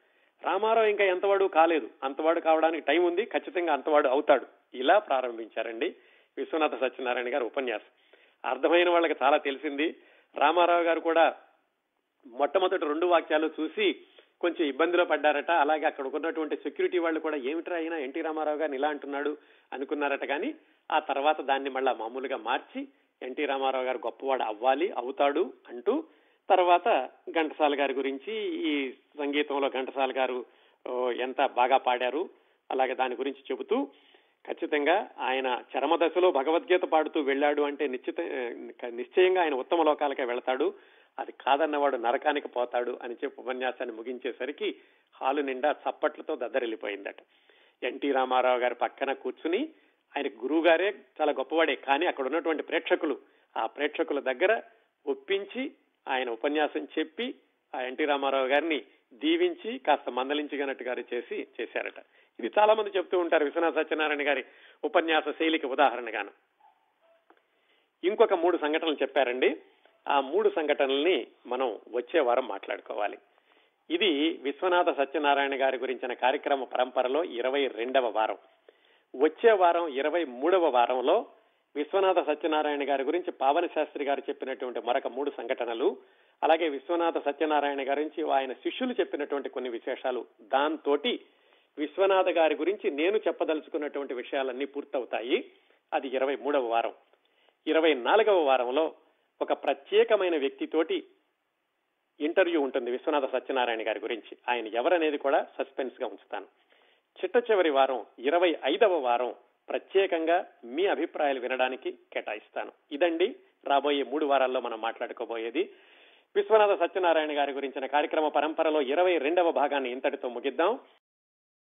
రామారావు ఇంకా ఎంతవాడు కాలేదు అంతవాడు కావడానికి టైం ఉంది ఖచ్చితంగా అంతవాడు అవుతాడు ఇలా ప్రారంభించారండి విశ్వనాథ సత్యనారాయణ గారు ఉపన్యాసం అర్థమైన వాళ్ళకి చాలా తెలిసింది రామారావు గారు కూడా మొట్టమొదటి రెండు వాక్యాలు చూసి కొంచెం ఇబ్బందిలో పడ్డారట అలాగే అక్కడ ఉన్నటువంటి సెక్యూరిటీ వాళ్ళు కూడా ఏమిట్రా అయినా ఎన్టీ రామారావు గారిని ఇలా అంటున్నాడు అనుకున్నారట కానీ ఆ తర్వాత దాన్ని మళ్ళా మామూలుగా మార్చి ఎన్టీ రామారావు గారు గొప్పవాడు అవ్వాలి అవుతాడు అంటూ తర్వాత ఘంటసాల గారి గురించి ఈ సంగీతంలో ఘంటసాల గారు ఓ, ఎంత బాగా పాడారు అలాగే దాని గురించి చెబుతూ ఖచ్చితంగా ఆయన చరమ దశలో భగవద్గీత పాడుతూ వెళ్ళాడు అంటే నిశ్చిత నిశ్చయంగా ఆయన ఉత్తమ లోకాలకే వెళతాడు అది కాదన్నవాడు నరకానికి పోతాడు అని చెప్పి ఉపన్యాసాన్ని ముగించేసరికి హాలు నిండా చప్పట్లతో దద్దరిల్లిపోయిందట ఎన్టీ రామారావు గారి పక్కన కూర్చుని ఆయన గురువు గారే చాలా గొప్పవాడే కానీ అక్కడ ఉన్నటువంటి ప్రేక్షకులు ఆ ప్రేక్షకుల దగ్గర ఒప్పించి ఆయన ఉపన్యాసం చెప్పి ఆ ఎన్టీ రామారావు గారిని దీవించి కాస్త మందలించగనట్టు గారు చేసి చేశారట ఇది చాలా మంది చెప్తూ ఉంటారు విశ్వనాథ సత్యనారాయణ గారి ఉపన్యాస శైలికి ఉదాహరణగాను ఇంకొక మూడు సంఘటనలు చెప్పారండి ఆ మూడు సంఘటనల్ని మనం వచ్చే వారం మాట్లాడుకోవాలి ఇది విశ్వనాథ సత్యనారాయణ గారి గురించిన కార్యక్రమ పరంపరలో ఇరవై రెండవ వారం వచ్చే వారం ఇరవై మూడవ వారంలో విశ్వనాథ సత్యనారాయణ గారి గురించి పావన శాస్త్రి గారు చెప్పినటువంటి మరొక మూడు సంఘటనలు అలాగే విశ్వనాథ సత్యనారాయణ గారి గురించి ఆయన శిష్యులు చెప్పినటువంటి కొన్ని విశేషాలు దాంతోటి విశ్వనాథ గారి గురించి నేను చెప్పదలుచుకున్నటువంటి విషయాలన్నీ పూర్తవుతాయి అది ఇరవై మూడవ వారం ఇరవై నాలుగవ వారంలో ఒక ప్రత్యేకమైన వ్యక్తితోటి ఇంటర్వ్యూ ఉంటుంది విశ్వనాథ సత్యనారాయణ గారి గురించి ఆయన ఎవరనేది కూడా సస్పెన్స్ గా ఉంచుతాను చిట్ట చివరి వారం ఇరవై ఐదవ వారం ప్రత్యేకంగా మీ అభిప్రాయాలు వినడానికి కేటాయిస్తాను ఇదండి రాబోయే మూడు వారాల్లో మనం మాట్లాడుకోబోయేది విశ్వనాథ సత్యనారాయణ గారి గురించిన కార్యక్రమ పరంపరలో ఇరవై రెండవ భాగాన్ని ఇంతటితో ముగిద్దాం